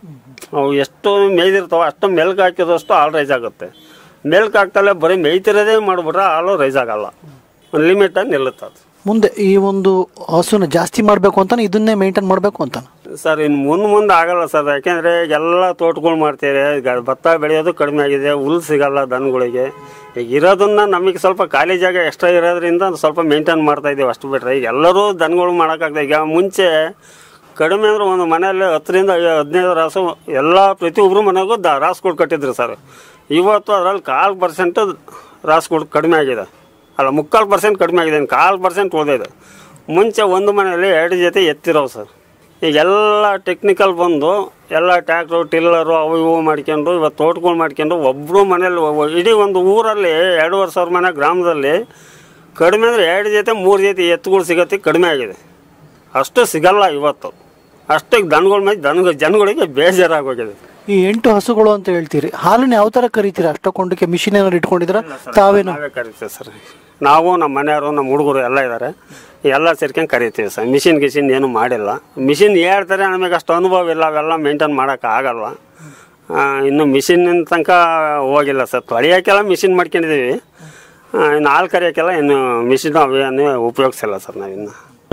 ಅವು ಎಷ್ಟು ಮೇಯ್ದಿರ್ತಾವೆ ಅಷ್ಟು ಮೆಲ್ಕು ಹಾಕಿದಷ್ಟು ಹಾಲು ರೈಸ್ ಆಗುತ್ತೆ ಮೆಲ್ಕು ಹಾಕ್ತಲೇ ಬರೀ ಮೇಯ್ತಿರೋದೇ ಮಾಡಿಬಿಟ್ರೆ ಹಾಲು ರೈಸ್ ಆಗಲ್ಲ ಒಂದು ಲಿಮಿಟಾಗಿ ನಿಲ್ಲುತ್ತೆ ಅದು ಮುಂದೆ ಈ ಒಂದು ಹಸುನ ಜಾಸ್ತಿ ಮಾಡಬೇಕು ಅಂತಾನೆ ಇದನ್ನೇ ಮೇಂಟೈನ್ ಮಾಡಬೇಕು ಅಂತಾನೆ ಸರ್ ಇನ್ನು ಮುಂದೆ ಮುಂದೆ ಆಗಲ್ಲ ಸರ್ ಯಾಕೆಂದರೆ ಎಲ್ಲ ತೋಟಗಳು ಮಾಡ್ತೀರಿ ಈಗ ಭತ್ತ ಬೆಳೆಯೋದು ಕಡಿಮೆ ಆಗಿದೆ ಹುಲ್ಲು ಸಿಗಲ್ಲ ದನಗಳಿಗೆ ಈಗ ಇರೋದನ್ನ ನಮಗೆ ಸ್ವಲ್ಪ ಖಾಲಿ ಜಾಗ ಎಕ್ಸ್ಟ್ರಾ ಇರೋದ್ರಿಂದ ಸ್ವಲ್ಪ ಮೇಂಟೈನ್ ಮಾಡ್ತಾ ಇದ್ದೀವಿ ಅಷ್ಟು ಬಿಟ್ರೆ ಈಗ ಎಲ್ಲರೂ ದನಗಳು ಮಾಡೋಕ್ಕಾಗ್ತದೆ ಈಗ ಮುಂಚೆ ಕಡಿಮೆ ಅಂದ್ರೆ ಒಂದು ಮನೆಯಲ್ಲಿ ಹತ್ತರಿಂದ ಐ- ಹದಿನೈದು ರಾಸು ಎಲ್ಲ ಪ್ರತಿಯೊಬ್ಬರು ಮನೆಗೂ ದ ರಾಸುಗಳು ಕಟ್ಟಿದ್ರು ಸರ್ ಇವತ್ತು ಅದರಲ್ಲಿ ಕಾಲು ಪರ್ಸೆಂಟ್ ರಾಸುಗಳು ಕಡಿಮೆ ಆಗಿದೆ ಅಲ್ಲ ಮುಕ್ಕಾಲು ಪರ್ಸೆಂಟ್ ಕಡಿಮೆ ಆಗಿದೆ ಇನ್ನು ಕಾಲು ಪರ್ಸೆಂಟ್ ಉಳಿದಿದೆ ಮುಂಚೆ ಒಂದು ಮನೆಯಲ್ಲಿ ಎರಡು ಜೊತೆ ಎತ್ತಿರೋವು ಸರ್ ಈಗೆಲ್ಲ ಟೆಕ್ನಿಕಲ್ ಬಂದು ಎಲ್ಲ ಟ್ಯಾಕ್ಟ್ರು ಟಿಲ್ಲರು ಅವು ಇವು ಮಾಡ್ಕೊಂಡು ಇವತ್ತು ತೋಟಗಳು ಮಾಡ್ಕೊಂಡು ಒಬ್ಬರು ಮನೇಲಿ ಒಬ್ಬ- ಇಡೀ ಒಂದು ಊರಲ್ಲಿ ಎರಡೂವರೆ ಸಾವಿರ ಮನೆ ಗ್ರಾಮದಲ್ಲಿ ಕಡಿಮೆ ಅಂದರೆ ಎರಡು ಜೊತೆ ಮೂರು ಜೊತೆ ಎತ್ತುಗಳು ಸಿಗತ್ತೆ ಕಡಿಮೆ ಆಗಿದೆ ಅಷ್ಟು ಸಿಗಲ್ಲ ಇವತ್ತು ಅಷ್ಟಕ್ಕೆ ದನಗಳ ಮೇಲೆ ದನ ಜನಗಳಿಗೆ ಬೇಜಾರಾಗೋಗಿದೆ ಈ ಎಂಟು ಹಸುಗಳು ಅಂತ ಹೇಳ್ತೀರಿ ಹಾಲನ್ನ ಯಾವ ತರ ಕರಿತೀರಾ ಅಷ್ಟೊಂದಕ್ಕೆ ಮಿಷಿನ್ ಏನಾದ್ರು ಇಟ್ಕೊಂಡಿದ್ರ ತಾವೇನು ನಾವೇ ಕರಿತೀವಿ ಸರ್ ನಾವು ನಮ್ಮ ಮನೆಯವರು ನಮ್ಮ ಹುಡುಗರು ಎಲ್ಲ ಇದ್ದಾರೆ ಎಲ್ಲ ಸೇರ್ಕೊಂಡು ಕರಿತೀವಿ ಸರ್ ಮಿಷಿನ್ ಗಿಷಿನ್ ಏನು ಮಾಡಿಲ್ಲ ಮಿಷಿನ್ ಹೇಳ್ತಾರೆ ನಮಗೆ ಅಷ್ಟು ಅನುಭವ ಇಲ್ಲ ಅವೆಲ್ಲ ಮೇಂಟೈನ್ ಮಾಡೋಕೆ ಆಗಲ್ಲ ಆ, ಇನ್ನು ಮಿಷಿನ್ ತನಕ ಹೋಗಿಲ್ಲ ಸರ್ ತೊಳೆಯೋಕ್ಕೆಲ್ಲ ಮಿಷಿನ್ ಮಾಡ್ಕೊಂಡಿದ್ದೀವಿ ಆ, ಇನ್ನು ಹಾಲು ಕರಿಯೋಕ್ಕೆಲ್ಲ ಇನ್ನು ಮಿಷಿನ್ ಅವೇನು ಉಪಯೋಗಿಸಿಲ್ಲ ಸರ್ ನಾವಿನ್ನು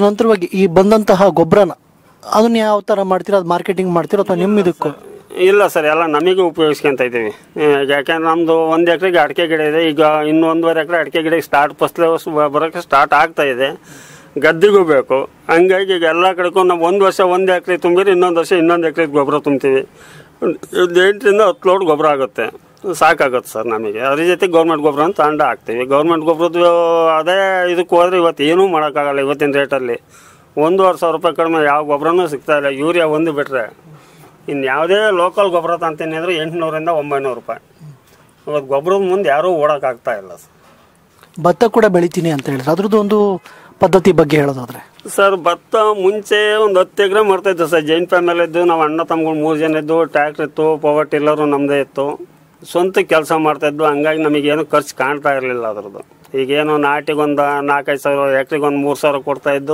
ನಂತರವಾಗಿ ಈ ಬಂದಂತಹ ಗೊಬ್ಬರನ ಅದನ್ನ ಯಾವ ಥರ ಮಾಡ್ತೀರಾ ಅದು ಮಾರ್ಕೆಟಿಂಗ್ ಮಾಡ್ತೀರಾ ಅಥವಾ ನಿಮ್ಮ ಇದಕ್ಕೂ ಇಲ್ಲ ಸರ್ ಎಲ್ಲ ನಮಗೆ ಉಪಯೋಗಿಸ್ಕೊಂತ ಇದ್ದೀವಿ ಆ, ಯಾಕೆಂದ್ರೆ ನಮ್ಮದು ಒಂದು ಎಕರೆಗೆ ಅಡಿಕೆ ಗಿಡ ಇದೆ ಈಗ ಇನ್ನು ಒಂದೂವರೆ ಎಕರೆ ಅಡಿಕೆ ಗಿಡ ಸ್ಟಾರ್ಟ್ ಫಸ್ಲೆ ಬರೋಕ್ಕೆ ಸ್ಟಾರ್ಟ್ ಆಗ್ತಾ ಇದೆ ಗದ್ದಿಗೂ ಬೇಕು ಹಂಗಾಗಿ ಈಗ ಎಲ್ಲ ಕಡೆಗೂ ನಾವು ಒಂದು ವರ್ಷ ಒಂದು ಎಕರೆ ತುಂಬಿದ್ರೆ ಇನ್ನೊಂದು ವರ್ಷ ಇನ್ನೊಂದು ಎಕರೆ ಗೊಬ್ಬರ ತುಂಬ್ತೀವಿ ಒಂದು ಎಂಟರಿಂದ ಹತ್ತು ಲೋಡ್ ಗೊಬ್ಬರ ಆಗುತ್ತೆ ಸಾಕಾಗುತ್ತೆ ಸರ್ ನಮಗೆ ಅದ್ರ ಜೊತೆ ಗೌರ್ಮೆಂಟ್ ಗೊಬ್ಬರ ಅಂತ ತಗೊಂಡು ಹಾಕ್ತೀವಿ ಗೌರ್ಮೆಂಟ್ ಗೊಬ್ಬರದ್ದು ಅದೇ ಇದಕ್ಕೆ ಹೋದ್ರೆ ಇವತ್ತು ಏನೂ ಮಾಡೋಕ್ಕಾಗಲ್ಲ ಇವತ್ತಿನ ರೇಟಲ್ಲಿ ಒಂದೂವರೆ ಸಾವಿರ ರೂಪಾಯಿ ಕಡಿಮೆ ಯಾವ ಗೊಬ್ಬರನೂ ಸಿಗ್ತಾ ಇಲ್ಲ ಯೂರಿಯಾ ಒಂದು ಬಿಟ್ಟರೆ ಇನ್ನು ಯಾವುದೇ ಲೋಕಲ್ ಗೊಬ್ಬರ ತಂತೀನಿ ಅಂದರೆ ಎಂಟುನೂರಿಂದ ಒಂಬೈನೂರು ರೂಪಾಯಿ ಇವತ್ತು ಗೊಬ್ಬರದ ಮುಂದೆ ಯಾರೂ ಓಡೋಕ್ಕಾಗ್ತಾ ಇಲ್ಲ ಸರ್ ಭತ್ತ ಕೂಡ ಬೆಳಿತೀನಿ ಅಂತ ಹೇಳಿದ್ರೆ ಅದ್ರದ್ದು ಒಂದು ಪದ್ಧತಿ ಬಗ್ಗೆ ಹೇಳೋದಾದ್ರೆ ಸರ್ ಭತ್ತ ಮುಂಚೆ ಒಂದು ಹತ್ತು ಎಕರೆ ಮಾಡ್ತಾಯಿದ್ದೆ ಸರ್ ಜೈನ್ ಫ್ಯಾಮಿಲಿ ಇದ್ದು ನಾವು ಅಣ್ಣ ತಮ್ಮಗಳು ಮೂರು ಜನ ಇದ್ದು ಟ್ರ್ಯಾಕ್ಟರ್ ಇತ್ತು ಪವರ್ ಟಿಲ್ಲರು ನಮ್ಮದೇ ಇತ್ತು ಸ್ವಂತ ಕೆಲಸ ಮಾಡ್ತಾಯಿದ್ದು ಹಂಗಾಗಿ ನಮಗೇನು ಖರ್ಚು ಕಾಣ್ತಾ ಇರಲಿಲ್ಲ ಅದ್ರದ್ದು ಈಗೇನು ನಾಟಿಗೊಂದು ನಾಲ್ಕೈದು ಸಾವಿರ ಎಕ್ರೆಗೆ ಒಂದು ಮೂರು ಸಾವಿರ ಕೊಡ್ತಾಯಿದ್ದು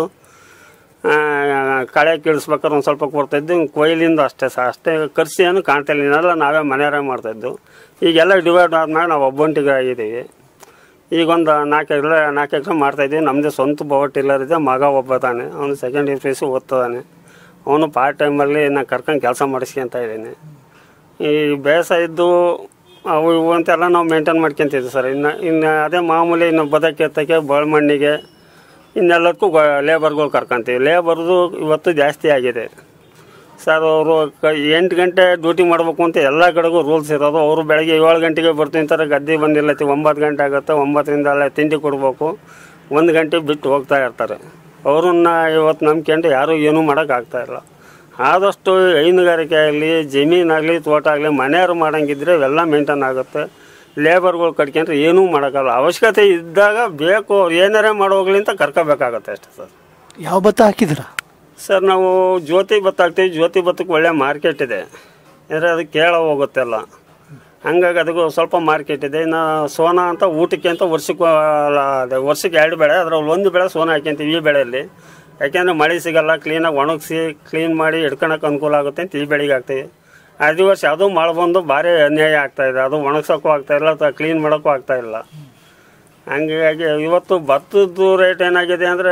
ಆ, ಕಳೆ ಕೀಳಿಸ್ಬೇಕಾದ್ರೆ ಒಂದು ಸ್ವಲ್ಪ ಕೊಡ್ತಾಯಿದ್ದು ಕೊಯ್ಲಿಂದ ಅಷ್ಟೇ ಸರ್ ಅಷ್ಟೇ ಖರ್ಚು ಏನು ಕಾಣ್ತಾ ಇಲ್ಲ ಇನ್ನೆಲ್ಲ ನಾವೇ ಮನೆಯವರೇ ಮಾಡ್ತಾಯಿದ್ದು ಈಗೆಲ್ಲ ಡಿವೈಡ್ ಆದ್ಮೇಲೆ ನಾವು ಒಬ್ಬೊಂಟಿಗೆ ಆಗಿದ್ದೀವಿ ಈಗ ಒಂದು ನಾಲ್ಕು ಎಕರೆ ನಾಲ್ಕು ಎಕರೆ ಮಾಡ್ತಾಯಿದ್ದೀವಿ ನಮ್ಮದೇ ಸ್ವಂತ ಪವರ್ ಟಿಲ್ಲರ್ ಇದೆ ಮಗ ಒಬ್ಬ ತಾನೆ ಅವನು ಸೆಕೆಂಡ್ ಇಯರ್ ಪೀಸು ಓದ್ತದಾನೆ ಅವನು ಪಾರ್ಟ್ ಟೈಮಲ್ಲಿ ನಾನು ಕರ್ಕೊಂಡು ಕೆಲಸ ಮಾಡಿಸ್ಕೊಂತ ಇದ್ದೀನಿ ಈ ಬೇಸಾಯ ಇದ್ದು ಅವು ಇವು ಅಂತೆಲ್ಲ ನಾವು ಮೇಂಟೈನ್ ಮಾಡ್ಕೊಂತಿದ್ವಿ ಸರ್ ಇನ್ನು ಇನ್ನು ಅದೇ ಮಾಮೂಲಿ ಇನ್ನು ಬದಕ್ಕೆ ಎತ್ತಕ್ಕೆ ಮಣ್ಣಿಗೆ ಇನ್ನೆಲ್ಲದಕ್ಕೂ ಲೇಬರ್ಗಳು ಕರ್ಕೊಂತೀವಿ ಲೇಬರ್ದು ಇವತ್ತು ಜಾಸ್ತಿ ಆಗಿದೆ ಸರ್ ಅವರು ಎಂಟು ಗಂಟೆ ಡ್ಯೂಟಿ ಮಾಡಬೇಕು ಅಂತ ಎಲ್ಲ ಕಡೆಗೂ ರೂಲ್ಸ್ ಇರೋದು ಅವರು ಬೆಳಗ್ಗೆ ಏಳು ಗಂಟೆಗೆ ಬರ್ತೀನಿ ಅಂತಾರೆ ಗದ್ದೆ ಬಂದಿಲ್ಲತಿ ಒಂಬತ್ತು ಗಂಟೆ ಆಗುತ್ತೆ ಒಂಬತ್ತರಿಂದ ಅಲ್ಲೇ ತಿಂಡಿ ಕೊಡಬೇಕು ಒಂದು ಗಂಟೆ ಬಿಟ್ಟು ಹೋಗ್ತಾ ಇರ್ತಾರೆ ಅವ್ರನ್ನ ಇವತ್ತು ನಂಬ್ಕೊಂಡು ಯಾರೂ ಏನೂ ಮಾಡೋಕ್ಕಾಗ್ತಾ ಇಲ್ಲ ಆದಷ್ಟು ಹೈನುಗಾರಿಕೆ ಆಗಲಿ ಜಮೀನಾಗಲಿ ತೋಟ ಆಗಲಿ ಮನೆಯವ್ರು ಮಾಡಂಗಿದ್ರೆ ಇವೆಲ್ಲ ಮೇಂಟೈನ್ ಆಗುತ್ತೆ ಲೇಬರ್ಗಳು ಕಟ್ಕೊಂಡ್ರೆ ಏನೂ ಮಾಡೋಕ್ಕಲ್ಲ ಅವಶ್ಯಕತೆ ಇದ್ದಾಗ ಬೇಕು ಅವ್ರು ಏನಾರೇ ಮಾಡೋಗ್ಲಿ ಅಂತ ಕರ್ಕೋಬೇಕಾಗತ್ತೆ ಅಷ್ಟೇ ಸರ್ ಯಾವ ಭತ್ತ ಹಾಕಿದ್ದೀರಾ ಸರ್ ನಾವು ಜ್ಯೋತಿ ಭತ್ತ ಹಾಕ್ತೀವಿ ಜ್ಯೋತಿ ಭತ್ತಕ್ಕೆ ಒಳ್ಳೆ ಮಾರ್ಕೆಟ್ ಇದೆ ಅಂದರೆ ಅದು ಕೇಳ ಹೋಗುತ್ತೆಲ್ಲ ಹಂಗಾಗಿ ಅದಕ್ಕೂ ಸ್ವಲ್ಪ ಮಾರ್ಕೆಟ್ ಇದೆ ಇನ್ನು ಸೋನಾ ಅಂತ ಊಟಕ್ಕೆ ಅಂತ ವರ್ಷಕ್ಕೆ ಅಲ್ಲ, ಅದೇ ವರ್ಷಕ್ಕೆ ಎರಡು ಬೆಳೆ ಅದ್ರಲ್ಲಿ ಒಂದು ಬೆಳೆ ಸೋನಾ ಹಾಕ್ಯಂತೀವಿ ಈ ಬೆಳೆಯಲ್ಲಿ ಯಾಕೆಂದರೆ ಮಳೆ ಸಿಗಲ್ಲ ಕ್ಲೀನಾಗಿ ಒಣಗಿಸಿ ಕ್ಲೀನ್ ಮಾಡಿ ಹಿಡ್ಕೊಳಕ್ಕೆ ಅನುಕೂಲ ಆಗುತ್ತೆ ಅಂತ ಈ ಬೆಳೆಗೆ ಹಾಕ್ತೀವಿ ಅದೇ ವರ್ಷ ಅದು ಮಳೆ ಬಂದು ಭಾರಿ ಅನ್ಯಾಯ ಆಗ್ತಾ ಇದೆ ಅದು ಒಣಗ್ಸೋಕ್ಕೂ ಆಗ್ತಾ ಇಲ್ಲ ಅಥವಾ ಕ್ಲೀನ್ ಮಾಡೋಕ್ಕೂ ಆಗ್ತಾ ಇಲ್ಲ ಹಂಗಾಗಿ ಇವತ್ತು ಭತ್ತದ ರೇಟ್ ಏನಾಗಿದೆ ಅಂದರೆ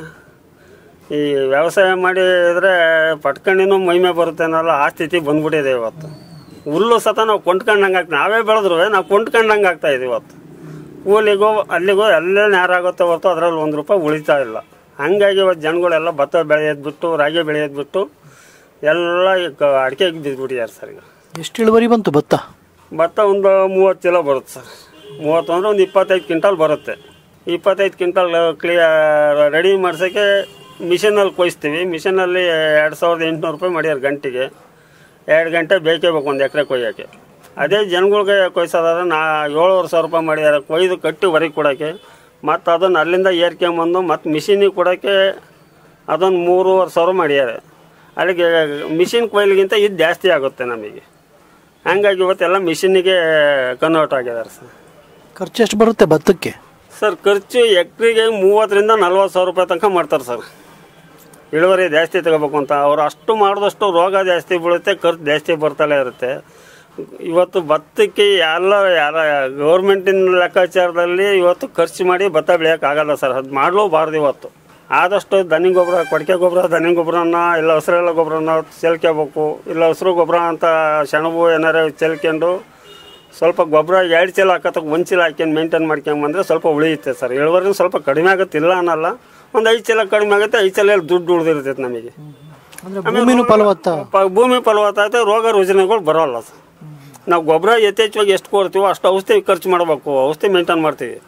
ಈ ವ್ಯವಸಾಯ ಮಾಡಿದರೆ ಪಟ್ಕಂಡಿನೂ ಮೈಮೆ ಬರುತ್ತೆ ಅನ್ನೋಲ್ಲ ಆ ಸ್ಥಿತಿ ಬಂದ್ಬಿಟ್ಟಿದೆ ಇವತ್ತು ಹುಲ್ಲು ಸತ ನಾವು ಕೊಂಡ್ಕೊಂಡಂಗೆ ಆಗ್ತದೆ ನಾವೇ ಬೆಳೆದ್ರು ನಾವು ಕೊಂಡ್ಕೊಂಡಂಗೆ ಆಗ್ತಾ ಇದೆ ಇವತ್ತು ಕೂಲಿಗೂ ಅಲ್ಲಿಗೂ ಎಲ್ಲೇ ನೇರಾಗುತ್ತೆ ಹೊರತು ಅದರಲ್ಲಿ ಒಂದು ರೂಪಾಯಿ ಉಳಿತಾ ಇಲ್ಲ ಹಂಗಾಗಿ ಇವತ್ತು ಜನಗಳೆಲ್ಲ ಭತ್ತ ಬೆಳೆಯೋದು ಬಿಟ್ಟು ರಾಗಿ ಬೆಳೆಯೋದು ಬಿಟ್ಟು ಎಲ್ಲ ಈಗ ಅಡಿಕೆಗೆ ಬಿದ್ದುಬಿಟ್ಟಿದ್ದಾರೆ ಸರ್ ಈಗ ಎಷ್ಟು ಇಳುವರಿ ಬಂತು ಭತ್ತ ಭತ್ತ ಒಂದು ಮೂವತ್ತು ಕಿಲೋ ಬರುತ್ತೆ ಸರ್ ಮೂವತ್ತು ಅಂದರೆ ಒಂದು ಇಪ್ಪತ್ತೈದು ಕ್ವಿಂಟಲ್ ಬರುತ್ತೆ ಇಪ್ಪತ್ತೈದು ಕ್ವಿಂಟಲ್ ಕ್ಲಿಯರ್ ರೆಡಿ ಮಾಡ್ಸೋಕ್ಕೆ ಮಿಷಿನಲ್ಲಿ ಕೊಯ್ಸ್ತೀವಿ ಮಿಷಿನಲ್ಲಿ ಎರಡು ಸಾವಿರದ ಎಂಟುನೂರು ರೂಪಾಯಿ ಮಾಡ್ಯಾರ ಗಂಟೆಗೆ ಎರಡು ಗಂಟೆ ಬೇಕೇ ಬೇಕು ಒಂದು ಎಕರೆ ಕೊಯ್ಯೋಕ್ಕೆ ಅದೇ ಜನಗಳಿಗೆ ಕೊಯ್ಸೋದಾದ್ರೆ ನಾ ಏಳುವರೆ ಸಾವಿರ ರೂಪಾಯಿ ಮಾಡ್ಯಾರ ಕೊಯ್ದು ಕಟ್ಟಿ ಹೊರಗೆ ಕೊಡೋಕ್ಕೆ ಮತ್ತು ಅದನ್ನು ಅಲ್ಲಿಂದ ಏರ್ಕೊಂಬಂದು ಮತ್ತು ಮಿಷಿನಿಗೆ ಕೊಡೋಕ್ಕೆ ಅದೊಂದು ಮೂರುವರೆ ಸಾವಿರ ಮಾಡ್ಯಾರ ಅಲ್ಲಿಗೆ ಮಿಷಿನ್ ಕೊಯ್ಲಿಗಿಂತ ಇದು ಜಾಸ್ತಿ ಆಗುತ್ತೆ ನಮಗೆ ಹಂಗಾಗಿ ಇವತ್ತೆಲ್ಲ ಮಿಷಿನ್ನಿಗೆ ಕನ್ವರ್ಟ್ ಆಗಿದ್ದಾರೆ ಸರ್ ಖರ್ಚು ಎಷ್ಟು ಬರುತ್ತೆ ಭತ್ತಕ್ಕೆ ಸರ್ ಖರ್ಚು ಎಕ್ರೆಗೆ ಮೂವತ್ತರಿಂದ ನಲ್ವತ್ತು ಸಾವಿರ ರೂಪಾಯಿ ತನಕ ಮಾಡ್ತಾರೆ ಸರ್ ಇಳುವರಿ ಜಾಸ್ತಿ ತಗೋಬೇಕು ಅಂತ ಅವ್ರು ಅಷ್ಟು ಮಾಡಿದಷ್ಟು ರೋಗ ಜಾಸ್ತಿ ಬೀಳುತ್ತೆ ಖರ್ಚು ಜಾಸ್ತಿ ಬರ್ತಲೇ ಇರುತ್ತೆ ಇವತ್ತು ಭತ್ತಕ್ಕೆ ಎಲ್ಲ ಯಾರ ಗೌರ್ಮೆಂಟಿನ ಲೆಕ್ಕಾಚಾರದಲ್ಲಿ ಇವತ್ತು ಖರ್ಚು ಮಾಡಿ ಭತ್ತ ಬೆಳೆಯೋಕ್ಕಾಗಲ್ಲ ಸರ್ ಅದು ಮಾಡಲೂಬಾರ್ದು ಇವತ್ತು ಆದಷ್ಟು ದನಿ ಗೊಬ್ಬರ ಕೊಡಕೆ ಗೊಬ್ಬರ ದನಿ ಗೊಬ್ಬರನ ಇಲ್ಲ ಹಸಿರೆಲ್ಲ ಗೊಬ್ಬರನ ಚೆಲ್ಕೋಬೇಕು ಇಲ್ಲ ಹಸಿರು ಗೊಬ್ಬರ ಅಂತ ಸೆಣಬು ಏನಾರು ಚೆಲ್ಕೊಂಡು ಸ್ವಲ್ಪ ಗೊಬ್ಬರ ಎರಡು ಚೀಲ ಹಾಕತ್ತಕ್ಕೆ ಒಂದು ಚೀಲ ಹಾಕ್ಯಂಡು ಮೇಂಟೈನ್ ಮಾಡ್ಕೊಂಬಂದ್ರೆ ಸ್ವಲ್ಪ ಉಳಿಯುತ್ತೆ ಸರ್ ಇಳುವರಿ ಸ್ವಲ್ಪ ಕಡಿಮೆ ಆಗುತ್ತೆ ಇಲ್ಲ ಅನ್ನಲ್ಲ ಒಂದು ಐದು ಚೀಲ ಕಡಿಮೆ ಆಗುತ್ತೆ ಐದು ಚೀಲ ದುಡ್ಡು ಉಳಿದಿರ್ತೈತೆ ನಮಗೆ ಅಂದ್ರೆ ಭೂಮಿನೂ ಫಲವತ್ತ ಪ- ಭೂಮಿ ಫಲವತ್ತಾಗುತ್ತೆ ರೋಗ ರುಜಿನಗಳು ಬರೋಲ್ಲ ಸರ್ ನಾವು ಗೊಬ್ಬರ ಯಥೇಚ್ಛವಾಗಿ ಎಷ್ಟು ಕೊಡ್ತೀವೋ ಅಷ್ಟು ಔಷಧಿ ಖರ್ಚು ಮಾಡಬೇಕು ಔಷಧಿ ಮೇಂಟೈನ್ ಮಾಡ್ತೀವಿ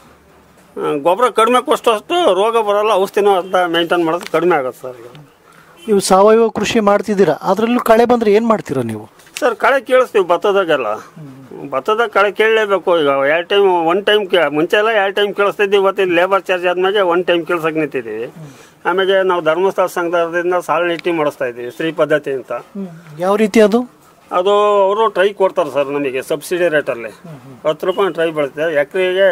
ಆ, ಗೊಬ್ಬರ ಕಡಿಮೆ ಕೊಷ್ಟಷ್ಟು ರೋಗ ಬರೋಲ್ಲ ಔಷಧಿನೂ ಅಂತ ಮೇಂಟೈನ್ ಮಾಡೋದು ಕಡಿಮೆ ಆಗುತ್ತೆ ಸರ್ ಈಗ ನೀವು ಸಾವಯವ ಕೃಷಿ ಮಾಡ್ತಿದ್ದೀರಾ ಅದರಲ್ಲೂ ಕಳೆ ಬಂದ್ರೆ ಏನು ಮಾಡ್ತೀರಾ ನೀವು ಸರ್ ಕಳೆ ಕೇಳಿಸ್ತೀವಿ ಭತ್ತದಾಗೆಲ್ಲ ಭತ್ತದಾಗ ಕಳೆ ಕೇಳಲೇಬೇಕು ಈಗ ಎರಡು ಟೈಮ್ ಒನ್ ಟೈಮ್ ಕೇ ಮುಂಚೆ ಎಲ್ಲ ಎರಡು ಟೈಮ್ ಕೇಳಿಸ್ತಿದ್ವಿ ಇವತ್ತು ಲೇಬರ್ ಚಾರ್ಜ್ ಆದ್ಮೇಲೆ ಒನ್ ಟೈಮ್ ಕೇಳ್ಸಕ್ಕೆ ನಿಂತಿದ್ದೀವಿ ಆಮೇಲೆ ನಾವು ಧರ್ಮಸ್ಥಳ ಸಂಘದಿಂದ ಸಾಲ ನೀಟಿ ಮಾಡಿಸ್ತಾ ಇದ್ದೀವಿ ಸ್ತ್ರೀ ಪದ್ಧತಿ ಅಂತ ಯಾವ ರೀತಿ ಅದು ಅದು ಅವರು ಟ್ರೈ ಕೊಡ್ತಾರೆ ಸರ್ ನಮಗೆ ಸಬ್ಸಿಡಿ ರೇಟಲ್ಲಿ ಹತ್ತು ರೂಪಾಯಿ ಟ್ರೈ ಬೀಳುತ್ತೆ ಎಕರೆಗೆ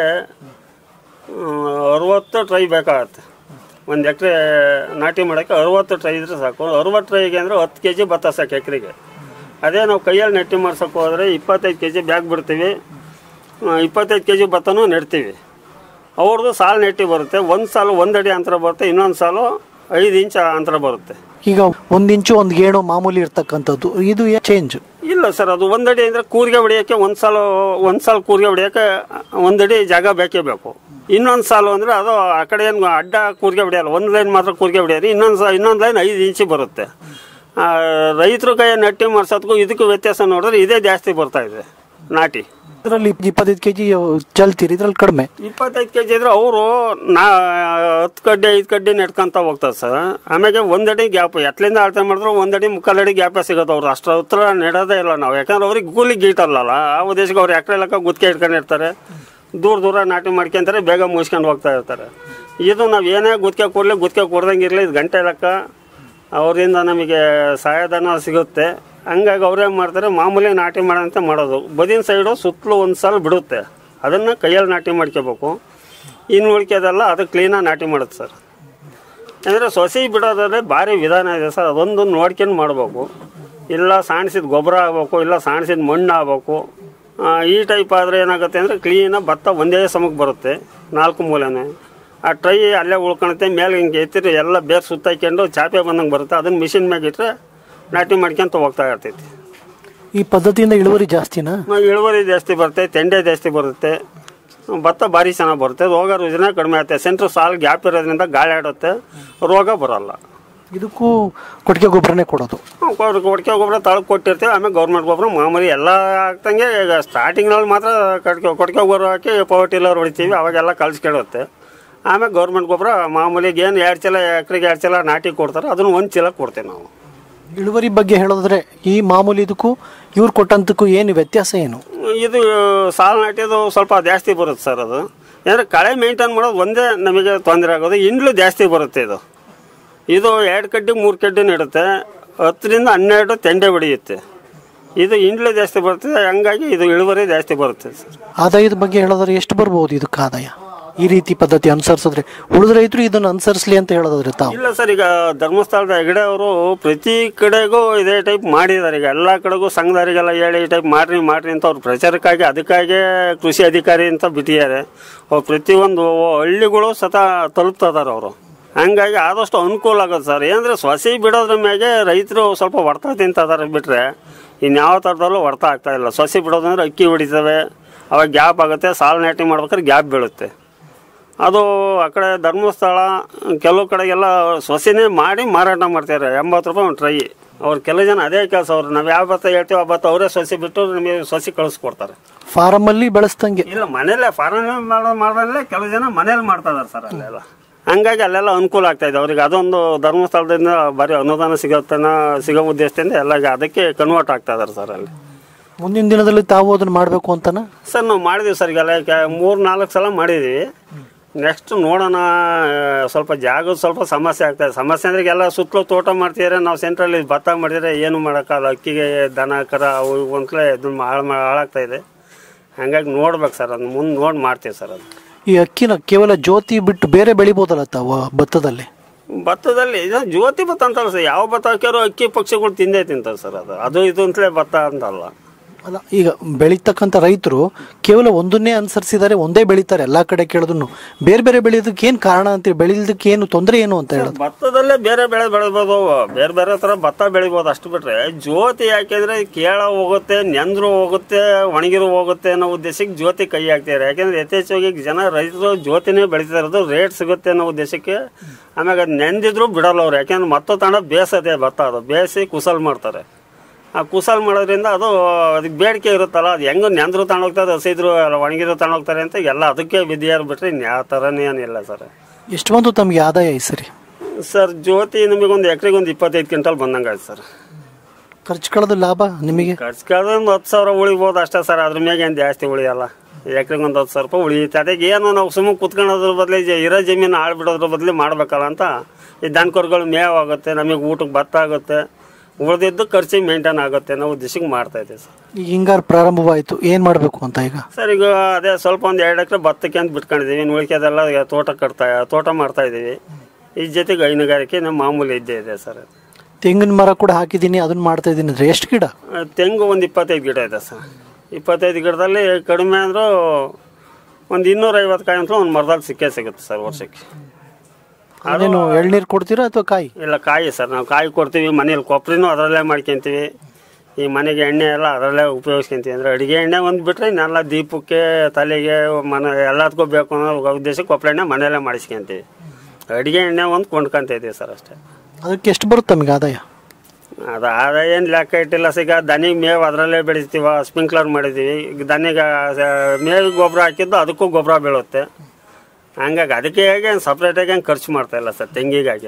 ಅರವತ್ತು ಟ್ರೈ ಬೇಕಾಗತ್ತೆ ಒಂದು ಎಕರೆ ನಾಟಿ ಮಾಡೋಕ್ಕೆ ಅರವತ್ತು ಟ್ರೈ ಇದ್ರೆ ಸಾಕು ಅರವತ್ತು ಟ್ರೈಗೆ ಅಂದರೆ ಹತ್ತು ಕೆ ಜಿ ಭತ್ತ ಸಾಕು ಎಕರೆಗೆ ಅದೇ ನಾವು ಕೈಯಲ್ಲಿ ನೆಟ್ಟಿ ಮಾಡ್ಸೋಕೆ ಹೋದರೆ ಇಪ್ಪತ್ತೈದು ಕೆ ಜಿ ಬ್ಯಾಗ್ ಬಿಡ್ತೀವಿ ಆ, ಇಪ್ಪತ್ತೈದು ಕೆ ಜಿ ಭತ್ತನೂ ನೆಡ್ತೀವಿ ಅವ್ರದ್ದು ಸಾಲು ನೆಟ್ಟಿ ಬರುತ್ತೆ ಒಂದು ಸಾಲು ಒಂದು ಅಡಿ ಅಂತರ ಬರುತ್ತೆ ಇನ್ನೊಂದು ಸಾಲು ಐದು ಇಂಚ್ ಅಂತರ ಬರುತ್ತೆ ಈಗ ಒಂದ್ ಇಂಚು ಒಂದ್ ಗೇಣು ಮಾಮೂಲಿ ಇರ್ತಕ್ಕಂಥದ್ದು ಇದು ಚೇಂಜ್ ಇಲ್ಲ ಸರ್ ಅದು ಒಂದಡಿ ಅಂದ್ರೆ ಕೂರ್ಗೆ ಹೊಡಿಯೋಕ್ಕೆ ಒಂದು ಸಾಲು ಒಂದು ಸಾಲು ಕೂರ್ಗೆ ಹೊಡಿಯೋಕ್ಕೆ ಒಂದಡಿ ಜಾಗ ಬೇಕೇ ಬೇಕು ಇನ್ನೊಂದು ಸಾಲು ಅಂದ್ರೆ ಅದು ಆ ಕಡೆ ಏನು ಅಡ್ಡ ಕೂರ್ಗೆ ಹೊಡಿಯಲ್ಲ ಒಂದು ಲೈನ್ ಮಾತ್ರ ಕೂರ್ಗೆ ಹೊಡಿಯೋದು ಇನ್ನೊಂದು ಸಾ ಇನ್ನೊಂದು ಲೈನ್ ಐದು ಇಂಚಿ ಬರುತ್ತೆ ರೈತರು ಕೈ ನಟ್ಟಿ ಮಾಡ್ಸೋದಕ್ಕೂ ಇದಕ್ಕೂ ವ್ಯತ್ಯಾಸ ನೋಡಿದ್ರೆ ಇದೇ ಜಾಸ್ತಿ ಬರ್ತಾ ಇದೆ ನಾಟಿ ಇದರಲ್ಲಿ ಇಪ್ಪತ್ತೈದು ಕೆಜಿ ಚಲ್ತೀರಿ ಇದ್ರಲ್ಲಿ ಕಡಿಮೆ ಇಪ್ಪತ್ತೈದು ಕೆ ಜಿ ಇದ್ರೆ ಅವರು ನಾ ಹತ್ತು ಕಡ್ಡಿ ಐದು ಕಡ್ಡಿ ನೆಟ್ಕೊಂತ ಹೋಗ್ತಾರೆ ಸರ್ ಆಮೇಲೆ ಒಂದಡಿ ಗ್ಯಾಪ್ ಎತ್ತಲಿಂದ ಅಳತೆ ಮಾಡಿದ್ರು ಒಂದಡಿ ಮುಕ್ಕಾಲಡಿ ಗ್ಯಾಪೇ ಸಿಗುತ್ತೆ ಅವ್ರು ಅಷ್ಟರ ಹತ್ರ ನೆಡೋದೇ ಇಲ್ಲ ನಾವು ಯಾಕಂದ್ರೆ ಅವ್ರಿಗೆ ಕೂಲಿ ಗೀಟಲ್ಲ ಆ ಉದ್ದೇಶಕ್ಕೆ ಅವ್ರು ಎಕರೆ ಲೆಕ್ಕ ಗುತ್ತಿಗೆ ಇಟ್ಕೊಂಡಿರ್ತಾರೆ ದೂರ ದೂರ ನಾಟಿ ಮಾಡ್ಕೊಂತಾರೆ ಬೇಗ ಮುಗಿಸ್ಕೊಂಡು ಹೋಗ್ತಾ ಇರ್ತಾರೆ ಇದು ನಾವು ಏನೇ ಗುತ್ತಿಗೆ ಕೊಡಲಿ ಗುತ್ತಿಗೆ ಕೊಡ್ದಂಗೆ ಇರಲಿ ಇದು ಗಂಟೆ ಲೆಕ್ಕ ಅವರಿಂದ ನಮಗೆ ಸಹಾಯಧನ ಸಿಗುತ್ತೆ ಹಂಗಾಗಿ ಅವ್ರೇನು ಮಾಡ್ತಾರೆ ಮಾಮೂಲಿ ನಾಟಿ ಮಾಡೋಂತ ಮಾಡೋದು ಬದಿನ ಸೈಡು ಸುತ್ತಲೂ ಒಂದು ಸಲ ಬಿಡುತ್ತೆ ಅದನ್ನು ಕೈಯಲ್ಲಿ ನಾಟಿ ಮಾಡ್ಕೋಬೇಕು ಇನ್ನು ಉಳ್ಕೆದೆಲ್ಲ ಅದು ಕ್ಲೀನಾಗಿ ನಾಟಿ ಮಾಡುತ್ತೆ ಸರ್ ಅಂದರೆ ಸೊಸೆ ಬಿಡೋದಾದ್ರೆ ಭಾರಿ ವಿಧಾನ ಇದೆ ಸರ್ ಅದೊಂದು ನೋಡ್ಕೊಂಡು ಮಾಡ್ಬೇಕು ಇಲ್ಲ ಸಾಣಿಸಿದ ಗೊಬ್ಬರ ಆಗ್ಬೇಕು ಇಲ್ಲ ಸಾಣಿಸಿದ ಮಣ್ಣು ಆಗ್ಬೇಕು ಆ, ಈ ಟೈಪ್ ಆದರೆ ಏನಾಗುತ್ತೆ ಅಂದರೆ ಕ್ಲೀನಾಗಿ ಭತ್ತ ಒಂದೇ ಸಮಕ್ಕೆ ಬರುತ್ತೆ ನಾಲ್ಕು ಮೂಲೆನೇ ಆ ಟ್ರೈ ಅಲ್ಲೇ ಉಳ್ಕೊಳುತ್ತೆ ಮೇಲೆ ಹಿಂಗೆ ಎತ್ತಿರಿ ಎಲ್ಲ ಬೇರೆ ಸುತ್ತಾಕೊಂಡು ಚಾಪೆ ಬಂದಂಗೆ ಬರುತ್ತೆ ಅದನ್ನ ಮಿಷಿನ್ ಮ್ಯಾಗ ಇಟ್ಟರೆ ನಾಟಿ ಮಾಡ್ಕೊಂತ ಹೋಗ್ತಾ ಇರ್ತೈತಿ ಈ ಪದ್ಧತಿಯಿಂದ ಇಳುವರಿ ಜಾಸ್ತಿನಾ ಮ- ಇಳುವರಿ ಜಾಸ್ತಿ ಬರುತ್ತೆ ತೆಂಡೆ ಜಾಸ್ತಿ ಬರುತ್ತೆ ಭತ್ತ ಭಾರಿ ಚೆನ್ನಾಗಿ ಬರುತ್ತೆ ರೋಗ ರುಜಿನ ಕಡಿಮೆ ಆಗುತ್ತೆ ಸೆಂಟ್ರ್ ಸಾಲು ಗ್ಯಾಪ್ ಇರೋದ್ರಿಂದ ಗಾಳಿ ಆಡುತ್ತೆ ರೋಗ ಬರಲ್ಲ ಇದಕ್ಕೂ ಕೊಟ್ಟಿಗೆ ಗೊಬ್ಬರನೇ ಕೊಡೋದು ಕೊಡ್ಕೆ ಗೊಬ್ಬರ ತಳಗೆ ಕೊಟ್ಟಿರ್ತೀವಿ ಆಮೇಲೆ ಗೌರ್ಮೆಂಟ್ ಗೊಬ್ಬರ ಮಾಮೂಲಿ ಎಲ್ಲ ಹಾಕ್ದಂಗೆ ಈಗ ಸ್ಟಾರ್ಟಿಂಗ್ನಲ್ಲಿ ಮಾತ್ರ ಕಟ್ಕೆ ಕೊಟ್ಟಿಗೆ ಗೊಬ್ಬರ ಹಾಕಿ ಪವರ್ ಟಿಲ್ಲರ್ ಹೊಡಿತೀವಿ ಅವಾಗೆಲ್ಲ ಕಳ್ಸ್ಕೊಳುತ್ತೆ ಆಮೇಲೆ ಗೌರ್ಮೆಂಟ್ ಗೊಬ್ಬರ ಮಾಮೂಲಿಗೆ ಏನು ಎರಡು ಚೀಲ ಎಕರೆಗೆ ಎರಡು ಚೀಲ ನಾಟಿ ಕೊಡ್ತಾರೆ ಅದನ್ನು ಒಂದು ಚೀಲ ಕೊಡ್ತೀವಿ ನಾವು ಇಳುವರಿ ಬಗ್ಗೆ ಹೇಳೋದಾದ್ರೆ ಈ ಮಾಮೂಲಿ ಇದಕ್ಕೂ ಇವ್ರು ಕೊಟ್ಟಂತಕ್ಕೂ ಏನು ವ್ಯತ್ಯಾಸ ಏನು ಇದು ಸಾಲು ನಾಟಿದು ಸ್ವಲ್ಪ ಜಾಸ್ತಿ ಬರುತ್ತೆ ಸರ್ ಅದು ಅಂದರೆ ಕಳೆ ಮೇಂಟೈನ್ ಮಾಡೋದು ಒಂದೇ ನಮಗೆ ತೊಂದರೆ ಆಗೋದು ಇಂಡ್ಲು ಜಾಸ್ತಿ ಬರುತ್ತೆ ಇದು ಇದು ಎರಡು ಕಡ್ಡಿ ಮೂರು ಕಡ್ಡಿ ನೆಡುತ್ತೆ ಹತ್ತರಿಂದ ಹನ್ನೆರಡು ತೆಂಡೆ ಹೊಡೆಯುತ್ತೆ ಇದು ಇಂಡ್ಲು ಜಾಸ್ತಿ ಬರುತ್ತೆ ಹಂಗಾಗಿ ಇದು ಇಳುವರಿ ಜಾಸ್ತಿ ಬರುತ್ತೆ ಸರ್ ಆದಾಯದ ಬಗ್ಗೆ ಹೇಳೋದಾದ್ರೆ ಎಷ್ಟು ಬರ್ಬೋದು ಇದಕ್ಕೆ ಆದಾಯ ಈ ರೀತಿ ಪದ್ಧತಿ ಅನುಸರಿಸಿದ್ರೆ ಉಳಿದ ರೈತರು ಇದನ್ನು ಅನುಸರಿಸಲಿ ಅಂತ ಹೇಳೋದಾದ್ರೆ ತಾವು ಇಲ್ಲ ಸರ್ ಈಗ ಧರ್ಮಸ್ಥಳದ ಹೆಗಡೆ ಅವರು ಪ್ರತಿ ಕಡೆಗೂ ಇದೇ ಟೈಪ್ ಮಾಡಿದ್ದಾರೆ ಈಗ ಎಲ್ಲ ಕಡೆಗೂ ಸಂಘದವರಿಗೆಲ್ಲ ಹೇಳಿ ಈ ಟೈಪ್ ಮಾಡ್ರಿ ಮಾಡ್ರಿ ಅಂತ ಅವ್ರು ಪ್ರಚಾರಕ್ಕಾಗಿ ಅದಕ್ಕಾಗಿ ಕೃಷಿ ಅಧಿಕಾರಿ ಅಂತ ಬಿಟ್ಟಿದ್ದಾರೆ ಅವ್ರು ಪ್ರತಿಯೊಂದು ಹಳ್ಳಿಗಳು ಸತ ತಲುಪ್ತದಾರ ಅವರು ಹಂಗಾಗಿ ಆದಷ್ಟು ಅನುಕೂಲ ಆಗುತ್ತೆ ಸರ್ ಏನಂದ್ರೆ ಸೊಸೆ ಬಿಡೋದ್ರ ಮ್ಯಾಗೆ ರೈತರು ಸ್ವಲ್ಪ ಹೊಡ್ತಾ ತಿಂತದಾರೆ ಬಿಟ್ರೆ ಇನ್ಯಾವ ಥರದಲ್ಲೂ ಹೊಡ್ತಾ ಆಗ್ತಾ ಇಲ್ಲ ಸೊಸೆ ಬಿಡೋದಂದ್ರೆ ಅಕ್ಕಿ ಹೊಡಿತವೆ ಅವಾಗ ಗ್ಯಾಪ್ ಆಗುತ್ತೆ ಸಾಲು ನಾಟಿ ಮಾಡ್ಬೇಕಾದ್ರೆ ಗ್ಯಾಪ್ ಬೀಳುತ್ತೆ ಅದು ಆ ಕಡೆ ಧರ್ಮಸ್ಥಳ ಕೆಲವು ಕಡೆಗೆಲ್ಲ ಸೊಸೆನೇ ಮಾಡಿ ಮಾರಾಟ ಮಾಡ್ತಾರೆ ಎಂಬತ್ತು ರೂಪಾಯಿ ಒಂದು ಟ್ರೈ ಅವ್ರು ಕೆಲವು ಜನ ಅದೇ ಕೆಲಸ ಅವ್ರು ನಾವು ಯಾವ ಭತ್ತ ಹೇಳ್ತೀವಿ ಆ ಭತ್ತ ಅವರೇ ಸೊಸೆ ಬಿಟ್ಟು ನಮಗೆ ಸೊಸೆ ಕಳಿಸ್ಕೊಡ್ತಾರೆ ಫಾರಮಲ್ಲಿ ಬೆಳೆಸ್ದಂಗೆ ಇಲ್ಲ ಮನೇಲೆ ಫಾರನ್ ಮಾಡೋ ಮಾಡೋದ್ರಲ್ಲೇ ಕೆಲವು ಜನ ಮನೇಲಿ ಮಾಡ್ತಾ ಇದಾರೆ ಸರ್ ಅಲ್ಲೆಲ್ಲ ಹಂಗಾಗಿ ಅಲ್ಲೆಲ್ಲ ಅನುಕೂಲ ಆಗ್ತಾ ಇದೆ ಅವ್ರಿಗೆ ಅದೊಂದು ಧರ್ಮಸ್ಥಳದಿಂದ ಭಾರಿ ಅನುದಾನ ಸಿಗೋತನ ಸಿಗೋ ಉದ್ದೇಶದಿಂದ ಎಲ್ಲ ಈಗ ಅದಕ್ಕೆ ಕನ್ವರ್ಟ್ ಆಗ್ತಾ ಇದಾರೆ ಸರ್ ಅಲ್ಲಿ ಮುಂದಿನ ದಿನದಲ್ಲಿ ತಾವು ಅದನ್ನ ಮಾಡಬೇಕು ಅಂತನ ಸರ್ ನಾವು ಮಾಡಿದ್ವಿ ಸರ್ ಈಗೆಲ್ಲ ಮೂರು ನಾಲ್ಕು ಸಲ ಮಾಡಿದ್ದೀವಿ ನೆಕ್ಸ್ಟ್ ನೋಡೋಣ ಆ, ಸ್ವಲ್ಪ ಜಾಗದ ಸ್ವಲ್ಪ ಸಮಸ್ಯೆ ಆಗ್ತದೆ ಸಮಸ್ಯೆ ಅಂದ್ರೆ ಎಲ್ಲ ಸುತ್ತಲೂ ತೋಟ ಮಾಡ್ತಿದ್ರೆ ನಾವು ಸೆಂಟ್ರಲ್ಲಿ ಭತ್ತ ಮಾಡಿದ್ರೆ ಏನು ಮಾಡೋಕ್ಕಲ್ಲ ಅಕ್ಕಿಗೆ ದನ ಕರ ಅವು ಇವು ಅಂತಲೇ ಇದು ಹಾಳು ಹಾಳಾಗ್ತಾ ಇದೆ ಹಂಗಾಗಿ ನೋಡ್ಬೇಕು ಸರ್ ಅದನ್ನ ಮುಂದೆ ನೋಡಿ ಮಾಡ್ತೀವಿ ಸರ್ ಅದು ಈ ಅಕ್ಕಿನ ಕೇವಲ ಜ್ಯೋತಿ ಬಿಟ್ಟು ಬೇರೆ ಬೆಳಿಬೋದಲ್ಲ ತಾವು ಭತ್ತದಲ್ಲಿ ಭತ್ತದಲ್ಲಿ ಇದು ಜ್ಯೋತಿ ಭತ್ತ ಅಂತಲ್ಲ ಸರ್ ಯಾವ ಭತ್ತ ಹಾಕ್ಯಾರೋ ಅಕ್ಕಿ ಪಕ್ಷಿಗಳು ತಿಂದೇ ತಿಂತಾರೆ ಸರ್ ಅದು ಅದು ಇದು ಅಂತಲೇ ಭತ್ತ ಅಂತಲ್ಲ ಅಲ್ಲ ಈಗ ಬೆಳೀತಕ್ಕಂಥ ರೈತರು ಕೇವಲ ಒಂದನ್ನೇ ಅನುಸರಿಸಿದ್ದಾರೆ ಒಂದೇ ಬೆಳೀತಾರೆ ಎಲ್ಲಾ ಕಡೆ ಕೇಳಿದ್ರು ಬೇರೆ ಬೇರೆ ಬೆಳೆಯೋದಕ್ಕೆ ಏನು ಕಾರಣ ಅಂತೀರಿ ಬೆಳೀಲಿಕ್ಕೆ ಏನು ತೊಂದರೆ ಏನು ಅಂತ ಹೇಳೋದು ಭತ್ತದಲ್ಲೇ ಬೇರೆ ಬೆಳೆ ಬೆಳಿಬೋದು ಬೇರೆ ಬೇರೆ ಥರ ಭತ್ತ ಬೆಳಿಬೋದು ಅಷ್ಟು ಬಿಟ್ರೆ ಜ್ಯೋತಿ ಯಾಕೆಂದ್ರೆ ಕೇಳ ಹೋಗುತ್ತೆ ನೆಂದ್ರು ಹೋಗುತ್ತೆ ಒಣಗಿರು ಹೋಗುತ್ತೆ ಅನ್ನೋ ಉದ್ದೇಶಕ್ಕೆ ಜ್ಯೋತಿ ಕೈ ಹಾಕ್ತಿದ್ದಾರೆ ಯಾಕೆಂದ್ರೆ ಯಥೇಚ್ಛವಾಗಿ ಜನ ರೈತರು ಜ್ಯೋತಿನೇ ಬೆಳೀತಾ ಇರೋದು ರೇಟ್ ಸಿಗುತ್ತೆ ಅನ್ನೋ ಉದ್ದೇಶಕ್ಕೆ ಆಮ್ಯಾಗ ಅದು ನೆಂದಿದ್ರು ಬಿಡಲ್ಲ ಅವ್ರು ಯಾಕೆಂದ್ರೆ ಮತ್ತೊ ತಗೊಂಡ ಬೇಸದೆ ಭತ್ತ ಅದು ಬೇಯಿಸಿ ಕುಸಲ್ ಮಾಡ್ತಾರೆ ಆ ಕುಸಲ್ ಮಾಡೋದ್ರಿಂದ ಅದು ಅದಕ್ಕೆ ಬೇಡಿಕೆ ಇರುತ್ತಲ್ಲ ಅದು ಹೆಂಗು ನೆಂದ್ರು ತಗೊಂಡೋಗ್ತಾರೆ ಹಸಿದ್ರು ಎಲ್ಲ ಒಣಗಿದ್ರು ತಗೊಂಡೋಗ್ತಾರೆ ಅಂತ ಎಲ್ಲ ಅದಕ್ಕೆ ಬಿದ್ದಿಯಾರು ಬಿಟ್ರೆ ಇನ್ಯಾವ ಥರನೇ ಏನಿಲ್ಲ ಸರ್ ಎಷ್ಟು ಬಂತು ತಮಗೆ ಆದಾಯ ಈ ಸರಿ ಸರ್ ಜ್ಯೋತಿ ನಮಗೊಂದು ಎಕರೆಗೆ ಒಂದು ಇಪ್ಪತ್ತೈದು ಕ್ವಿಂಟಲ್ ಬಂದಂಗೆ ಆಯ್ತು ಸರ್ ಖರ್ಚು ಕಳೆದ ಲಾಭ ನಿಮಗೆ ಖರ್ಚು ಕಳೆದ ಒಂದು ಹತ್ತು ಸಾವಿರ ಉಳಿಬೋದು ಅಷ್ಟೇ ಸರ್ ಅದ್ರ ಮ್ಯಾಗ ಏನು ಜಾಸ್ತಿ ಉಳಿಯಲ್ಲ ಎಕರೆಗೆ ಒಂದು ಹತ್ತು ಸಾವಿರ ರೂಪಾಯಿ ಉಳಿಯುತ್ತೆ ಅದಕ್ಕೆ ಏನು ನಾವು ಸುಮ್ಮನೆ ಕುತ್ಕೊಳ್ಳೋದ್ರ ಬದಲು ಇರೋ ಜಮೀನು ಹಾಳು ಬಿಡೋದ್ರ ಬದಲು ಮಾಡ್ಬೇಕಲ್ಲ ಅಂತ ಈ ದನಕರುಗಳು ಮೇವು ಆಗುತ್ತೆ ನಮಗೆ ಊಟಕ್ಕೆ ಭತ್ತ ಆಗುತ್ತೆ ಉಳಿದಿದ್ದು ಖರ್ಚಿಗೆ ಮೇಂಟೈನ್ ಆಗುತ್ತೆ ಅನ್ನೋ ಉದ್ದೇಶಕ್ಕೆ ಮಾಡ್ತಾ ಇದ್ದೀವಿ ಸರ್ ಈಗ ಹಿಂಗಾರು ಪ್ರಾರಂಭವಾಯಿತು ಏನು ಮಾಡಬೇಕು ಅಂತ ಈಗ ಸರ್ ಈಗ ಅದೇ ಸ್ವಲ್ಪ ಒಂದು ಎರಡು ಎಕರೆ ಭತ್ತಕ್ಕೆ ಅಂತ ಬಿಟ್ಕೊಂಡಿದ್ದೀವಿ ಇನ್ನು ಉಳಿಕೆದೆಲ್ಲ ಈಗ ತೋಟ ಕಟ್ತಾ ತೋಟ ಮಾಡ್ತಾ ಇದ್ದೀವಿ ಈ ಜೊತೆಗೆ ಹೈನುಗಾರಿಕೆ ನಮ್ಮ ಮಾಮೂಲಿ ಇದ್ದೇ ಇದೆ ಸರ್ ತೆಂಗಿನ ಮರ ಕೂಡ ಹಾಕಿದ್ದೀನಿ ಅದನ್ನ ಮಾಡ್ತಾ ಇದ್ದೀನಿ ಅಂದ್ರೆ ಎಷ್ಟು ಗಿಡ ಆ, ತೆಂಗು ಒಂದು ಇಪ್ಪತ್ತೈದು ಗಿಡ ಇದೆ ಸರ್ ಇಪ್ಪತ್ತೈದು ಗಿಡದಲ್ಲಿ ಕಡಿಮೆ ಅಂದರೂ ಒಂದು ಇನ್ನೂರೈವತ್ತು ಕಾಯಿ ಅಂತ ಒಂದು ಮರದಲ್ಲಿ ಸಿಕ್ಕೇ ಸಿಗುತ್ತೆ ಸರ್ ವರ್ಷಕ್ಕೆ ಅದೇನು ಎಳ್ನೀರು ಕೊಡ್ತೀರಾ ಅಥವಾ ಕಾಯಿ ಇಲ್ಲ ಕಾಯಿ ಸರ್ ನಾವು ಕಾಯಿ ಕೊಡ್ತೀವಿ ಮನೇಲಿ ಕೊಬ್ಬರಿನೂ ಅದರಲ್ಲೇ ಮಾಡ್ಕೊಂತೀವಿ ಈ ಮನೆಗೆ ಎಣ್ಣೆ ಎಲ್ಲ ಅದರಲ್ಲೇ ಉಪಯೋಗಿಸ್ಕೊಂತೀವಿ ಅಂದರೆ ಅಡುಗೆ ಎಣ್ಣೆ ಒಂದು ಬಿಟ್ಟರೆ ಇನ್ನೆಲ್ಲ ದೀಪಕ್ಕೆ ತಲೆಗೆ ಮನೆ ಎಲ್ಲದಕ್ಕೂ ಬೇಕು ಅನ್ನೋ ಉದ್ದೇಶಕ್ಕೆ ಕೊಪ್ಪಳ ಎಣ್ಣೆ ಮನೆಯಲ್ಲೇ ಮಾಡಿಸ್ಕೊಂತೀವಿ ಅಡುಗೆ ಎಣ್ಣೆ ಒಂದು ಕೊಂಡ್ಕೊಂತ ಇದೀವಿ ಸರ್ ಅಷ್ಟೇ ಅದಕ್ಕೆ ಎಷ್ಟು ಬರುತ್ತೆ ನಮಗೆ ಆದಾಯ ಅದು ಆದಾಯ ಏನು ಲೆಕ್ಕ ಇಟ್ಟಿಲ್ಲ ಸಿಗ ದನಿಗೆ ಮೇವು ಅದರಲ್ಲೇ ಬೆಳಿತೀವ ಸ್ಪ್ರಿಂಕ್ಲರ್ ಮಾಡಿದ್ದೀವಿ ಈಗ ದನಿಗೆ ಮೇವಿಗೆ ಗೊಬ್ಬರ ಹಾಕಿದ್ದು ಅದಕ್ಕೂ ಗೊಬ್ಬರ ಬೀಳುತ್ತೆ ಹಂಗಾಗಿ ಅದಕ್ಕೆ ಹೇಗೆ ಸಪ್ರೇಟಾಗಿ ಹಂಗೆ ಖರ್ಚು ಮಾಡ್ತಾ ಇಲ್ಲ ಸರ್ ತೆಂಗಿಗಾಗಿ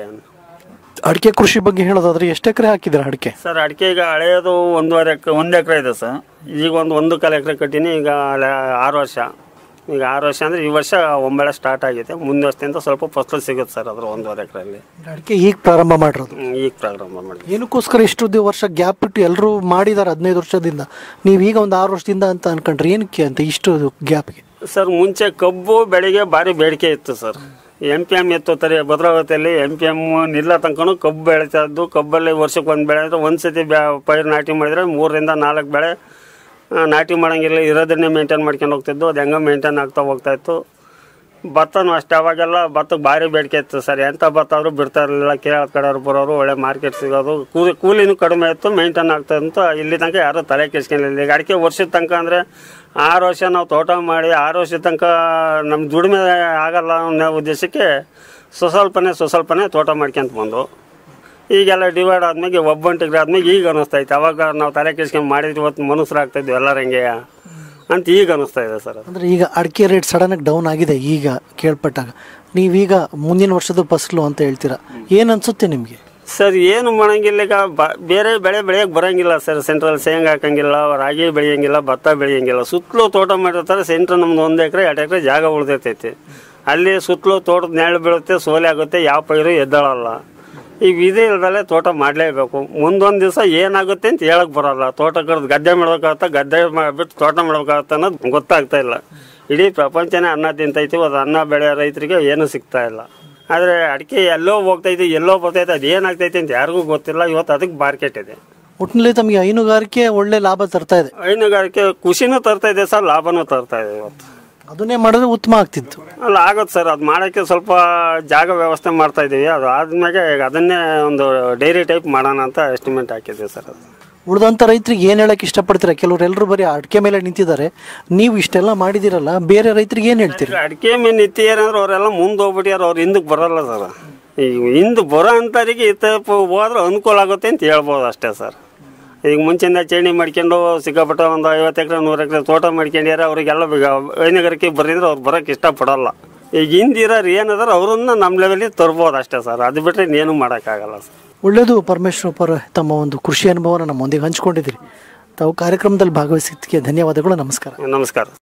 ಅಡಿಕೆ ಕೃಷಿ ಬಗ್ಗೆ ಹೇಳೋದಾದ್ರೆ ಎಷ್ಟು ಎಕರೆ ಹಾಕಿದ್ದೀರಾ ಅಡಿಕೆ ಸರ್ ಅಡಿಕೆ ಈಗ ಹಳೆಯದು ಒಂದೂವರೆ ಎಕರೆ ಒಂದು ಎಕರೆ ಇದೆ ಸರ್ ಈಗ ಒಂದು ಒಂದು ಕಾಲು ಎಕರೆ ಕಟ್ಟಿನಿ ಈಗ ಅಲ್ಲ ಆರು ವರ್ಷ ಈಗ ಆರು ವರ್ಷ ಅಂದರೆ ಈ ವರ್ಷ ಒಂಬಳೆ ಸ್ಟಾರ್ಟ್ ಆಗಿದೆ ಮುಂದೆ ವರ್ಷದಿಂದ ಸ್ವಲ್ಪ ಫಸಲು ಸಿಗುತ್ತೆ ಸರ್ ಅದ್ರ ಒಂದೂವರೆ ಎಕರೆಯಲ್ಲಿ ಅಡಿಕೆ ಈಗ ಪ್ರಾರಂಭ ಮಾಡಿರೋದು ಈಗ ಪ್ರಾರಂಭ ಮಾಡಿದ್ವಿ ಏನಕ್ಕೋಸ್ಕರ ಇಷ್ಟು ದಿ- ವರ್ಷ ಗ್ಯಾಪ್ ಇಟ್ಟು ಎಲ್ಲರೂ ಮಾಡಿದ್ದಾರೆ ಹದಿನೈದು ವರ್ಷದಿಂದ ನೀವು ಈಗ ಒಂದು ಆರು ವರ್ಷದಿಂದ ಅಂತ ಅನ್ಕೊಂಡ್ರೆ ಏನಕ್ಕೆ ಅಂತ ಇಷ್ಟು ಗ್ಯಾಪ್ಗೆ ಸರ್ ಮುಂಚೆ ಕಬ್ಬು ಬೆಳೆಗೆ ಭಾರಿ ಬೇಡಿಕೆ ಇತ್ತು ಸರ್ ಎಂ ಪಿ ಎಮ್ ಎತ್ತು ತಾರೆ ಭದ್ರಾವತಿಯಲ್ಲಿ ಎಂ ಪಿ ಎಮ್ ನಿಲ್ಲ ತನಕನೂ ಕಬ್ಬು ಬೆಳೀತಾ ಇದ್ದು ಕಬ್ಬಲ್ಲಿ ವರ್ಷಕ್ಕೆ ಒಂದು ಬೆಳೆ ಅಂದರೆ ಒಂದು ಸತಿ ಬ್ಯಾ ಪೈರು ನಾಟಿ ಮಾಡಿದರೆ ಮೂರರಿಂದ ನಾಲ್ಕು ಬೆಳೆ ಆ, ನಾಟಿ ಮಾಡೋಂಗಿಲ್ಲ ಇರೋದನ್ನೇ ಮೇಂಟೈನ್ ಮಾಡ್ಕೊಂಡು ಹೋಗ್ತಿದ್ದು ಅದು ಹೆಂಗೆ ಮೇಂಟೈನ್ ಆಗ್ತಾ ಹೋಗ್ತಾ ಇತ್ತು ಭತ್ತನೂ ಅಷ್ಟೇ ಅವಾಗೆಲ್ಲ ಭತ್ತಕ್ಕೆ ಭಾರಿ ಬೇಡಿಕೆ ಇತ್ತು ಸರ್ ಎಂಥ ಭತ್ತ ಆದರೂ ಬಿಡ್ತಾ ಇರಲಿಲ್ಲ ಕೇರಳ ಕಡೆಯವ್ರು ಬರೋರು ಒಳ್ಳೆ ಮಾರ್ಕೆಟ್ ಸಿಗೋದು ಕೂಲಿ ಕೂಲಿನೂ ಕಡಿಮೆ ಇತ್ತು ಮೇಂಟೈನ್ ಆಗ್ತಾ ಅಂತ ಇಲ್ಲಿ ತನಕ ಯಾರೂ ತಲೆ ಕೆಡ್ಸ್ಕೊಂಡಿಲ್ಲ ಈಗ ಅಡಿಕೆ ವರ್ಷದ ತನಕ ಅಂದರೆ ಆರು ವರ್ಷ ನಾವು ತೋಟ ಮಾಡಿ ಆರು ವರ್ಷದ ತನಕ ನಮ್ಮ ದುಡಿಮೆ ಆಗಲ್ಲ ಅನ್ನೋ ಉದ್ದೇಶಕ್ಕೆ ಸ್ವಸ್ವಲ್ಪನೇ ಸ್ವಸ್ವಲ್ಪನೇ ತೋಟ ಮಾಡ್ಕೊಂತ ಬಂದು ಈಗೆಲ್ಲ ಡಿವೈಡ್ ಆದ್ಮೇಲೆ ಒಬ್ಬಂಟಿಗೆ ಆದ್ಮೇಲೆ ಈಗ ಅನಿಸ್ತಾ ಐತೆ ಅವಾಗ ನಾವು ತಲೆ ಕೆಡ್ಸ್ಕೊಂಡು ಮಾಡಿದ್ವಿ ಇವತ್ತು ಮನುಷ್ಯರು ಆಗ್ತಾ ಇದ್ವಿ ಎಲ್ಲರ ಹಂಗೆ ಅಂತ ಈಗ ಅನಿಸ್ತಾ ಇದೆ ಸರ್ ಅದು ಅಂದ್ರೆ ಈಗ ಅಡಿಕೆ ರೇಟ್ ಸಡನ್ ಆಗಿ ಡೌನ್ ಆಗಿದೆ ಈಗ ಕೇಳ್ಪಟ್ಟಾಗ ನೀವೀಗ ಮುಂದಿನ ವರ್ಷದ ಫಸಲು ಅಂತ ಹೇಳ್ತೀರಾ ಏನ್ ಅನ್ಸುತ್ತೆ ನಿಮ್ಗೆ ಸರ್ ಏನು ಮಾಡಂಗಿಲ್ಲ ಈಗ ಬ- ಬೇರೆ ಬೆಳೆ ಬೆಳೆಯಕ್ಕೆ ಬರಂಗಿಲ್ಲ ಸರ್ ಸೆಂಟ್ರಲ್ ಶೇಂಗಾ ಹಾಕಂಗಿಲ್ಲ ರಾಗಿ ಬೆಳೆಯಂಗಿಲ್ಲ ಭತ್ತ ಬೆಳೆಯಂಗಿಲ್ಲ ಸುತ್ತಲೂ ತೋಟ ಮಾಡಿರ್ತಾರೆ ಸೆಂಟ್ರ್ ನಮ್ದು ಒಂದು ಎಕರೆ ಎರಡು ಎಕರೆ ಜಾಗ ಉಳ್ದೈತೈತಿ ಅಲ್ಲಿ ಸುತ್ತಲೂ ತೋಟದ ನೆರಳು ಬೀಳುತ್ತೆ ಸೋಲೆ ಆಗುತ್ತೆ ಯಾವ ಪೈರು ಎದ್ದಳಲ್ಲ ಈಗ ವಿಧಿ ಇಲ್ದಲೆ ತೋಟ ಮಾಡಲೇಬೇಕು ಮುಂದೊಂದು ದಿವಸ ಏನಾಗುತ್ತೆ ಅಂತ ಹೇಳಕ್ ಬರಲ್ಲ ತೋಟ ಕರೆದು ಗದ್ದೆ ಮಾಡ್ಬೇಕಾಗತ್ತ ಗದ್ದೆ ಬಿಟ್ಟು ತೋಟ ಮಾಡ್ಬೇಕಾಗತ್ತ ಅನ್ನೋದು ಗೊತ್ತಾಗ್ತಾ ಇಲ್ಲ ಇಡೀ ಪ್ರಪಂಚನೇ ಅನ್ನ ತಿಂತೈತಿ ಅದು ಅನ್ನ ಬೆಳೆ ರೈತರಿಗೆ ಏನು ಸಿಗ್ತಾ ಇಲ್ಲ ಆದರೆ ಅಡಿಕೆ ಎಲ್ಲೋ ಹೋಗ್ತೈತಿ ಎಲ್ಲೋ ಬರ್ತೈತೆ ಅದು ಏನಾಗ್ತೈತಿ ಅಂತ ಯಾರಿಗೂ ಗೊತ್ತಿಲ್ಲ ಇವತ್ತು ಅದಕ್ಕೆ ಮಾರ್ಕೆಟ್ ಇದೆ ಒಟ್ಟಿನಲ್ಲಿ ತಮಗೆ ಹೈನುಗಾರಿಕೆ ಒಳ್ಳೆ ಲಾಭ ತರ್ತಾ ಇದೆ ಹೈನುಗಾರಿಕೆ ಖುಷಿನೂ ತರ್ತಾ ಇದೆ ಸರ್ ಲಾಭನೂ ತರ್ತಾ ಇದೆ ಇವತ್ತು ಅದನ್ನೇ ಮಾಡಿದ್ರೆ ಉತ್ತಮ ಆಗ್ತಿತ್ತು ಅಲ್ಲ ಆಗುತ್ತೆ ಸರ್ ಅದು ಮಾಡೋಕ್ಕೆ ಸ್ವಲ್ಪ ಜಾಗ ವ್ಯವಸ್ಥೆ ಮಾಡ್ತಾ ಇದ್ದೀವಿ ಅದು ಆದ್ಮೇಲೆ ಈಗ ಅದನ್ನೇ ಒಂದು ಡೈರಿ ಟೈಪ್ ಮಾಡೋಣ ಅಂತ ಎಸ್ಟಿಮೇಟ್ ಹಾಕಿದ್ದೀವಿ ಸರ್ ಅದು ಉಳಿದಂಥ ರೈತರಿಗೆ ಏನು ಹೇಳಕ್ ಇಷ್ಟಪಡ್ತೀರಾ ಕೆಲವ್ರು ಎಲ್ಲರೂ ಬರೀ ಅಡಿಕೆ ಮೇಲೆ ನಿಂತಿದ್ದಾರೆ ನೀವು ಇಷ್ಟೆಲ್ಲ ಮಾಡಿದಿರಲ್ಲ ಬೇರೆ ರೈತರಿಗೆ ಏನು ಹೇಳ್ತೀರಿ ಅಡಿಕೆ ಮೇಲೆ ನಿತ್ಯ ಏನಂದ್ರೆ ಅವರೆಲ್ಲ ಮುಂದೆ ಹೋಗ್ಬಿಟ್ಯಾರ ಅವ್ರು ಹಿಂದಕ್ಕೆ ಬರಲ್ಲ ಸರ್ ಈಗ ಹಿಂದೆ ಬರೋ ಅಂಥವ್ರಿಗೆ ಈ ಟೈಪ್ ಹೋದ್ರೆ ಅನುಕೂಲ ಆಗುತ್ತೆ ಅಂತ ಹೇಳ್ಬೋದು ಅಷ್ಟೇ ಸರ್ ಈಗ ಮುಂಚೆಯಿಂದ ಚೇಣಿ ಮಾಡ್ಕೊಂಡು ಸಿಕ್ಕಾಪಟ್ಟೆ ಒಂದು ಐವತ್ತು ಎಕರೆ ನೂರು ಎಕರೆ ತೋಟ ಮಾಡ್ಕೊಂಡ್ಯಾರ ಅವರಿಗೆಲ್ಲ ಹೈನುಗಾರಿಕೆ ಬರಿದ್ರೆ ಅವ್ರು ಬರೋಕ್ಕೆ ಇಷ್ಟಪಡಲ್ಲ ಈಗ ಹಿಂದಿರೋರು ಏನದಾರ ಅವ್ರನ್ನ ನಮ್ಮ ಲೆವೆಲಿಗೆ ತರ್ಬೋದು ಅಷ್ಟೇ ಸರ್ ಅದು ಬಿಟ್ಟರೆ ಇನ್ನೇನು ಮಾಡೋಕ್ಕಾಗಲ್ಲ ಸರ್ ಒಳ್ಳೆಯದು ಪರಮೇಶ್ವರಪ್ಪರ ತಮ್ಮ ಒಂದು ಕೃಷಿ ಅನುಭವನ ನಮ್ಮೊಂದಿಗೆ ಹಂಚ್ಕೊಂಡಿದ್ದೀರಿ ತಾವು ಕಾರ್ಯಕ್ರಮದಲ್ಲಿ ಭಾಗವಹಿಸಿದ್ದಕ್ಕೆ ಧನ್ಯವಾದಗಳು ನಮಸ್ಕಾರ ನಮಸ್ಕಾರ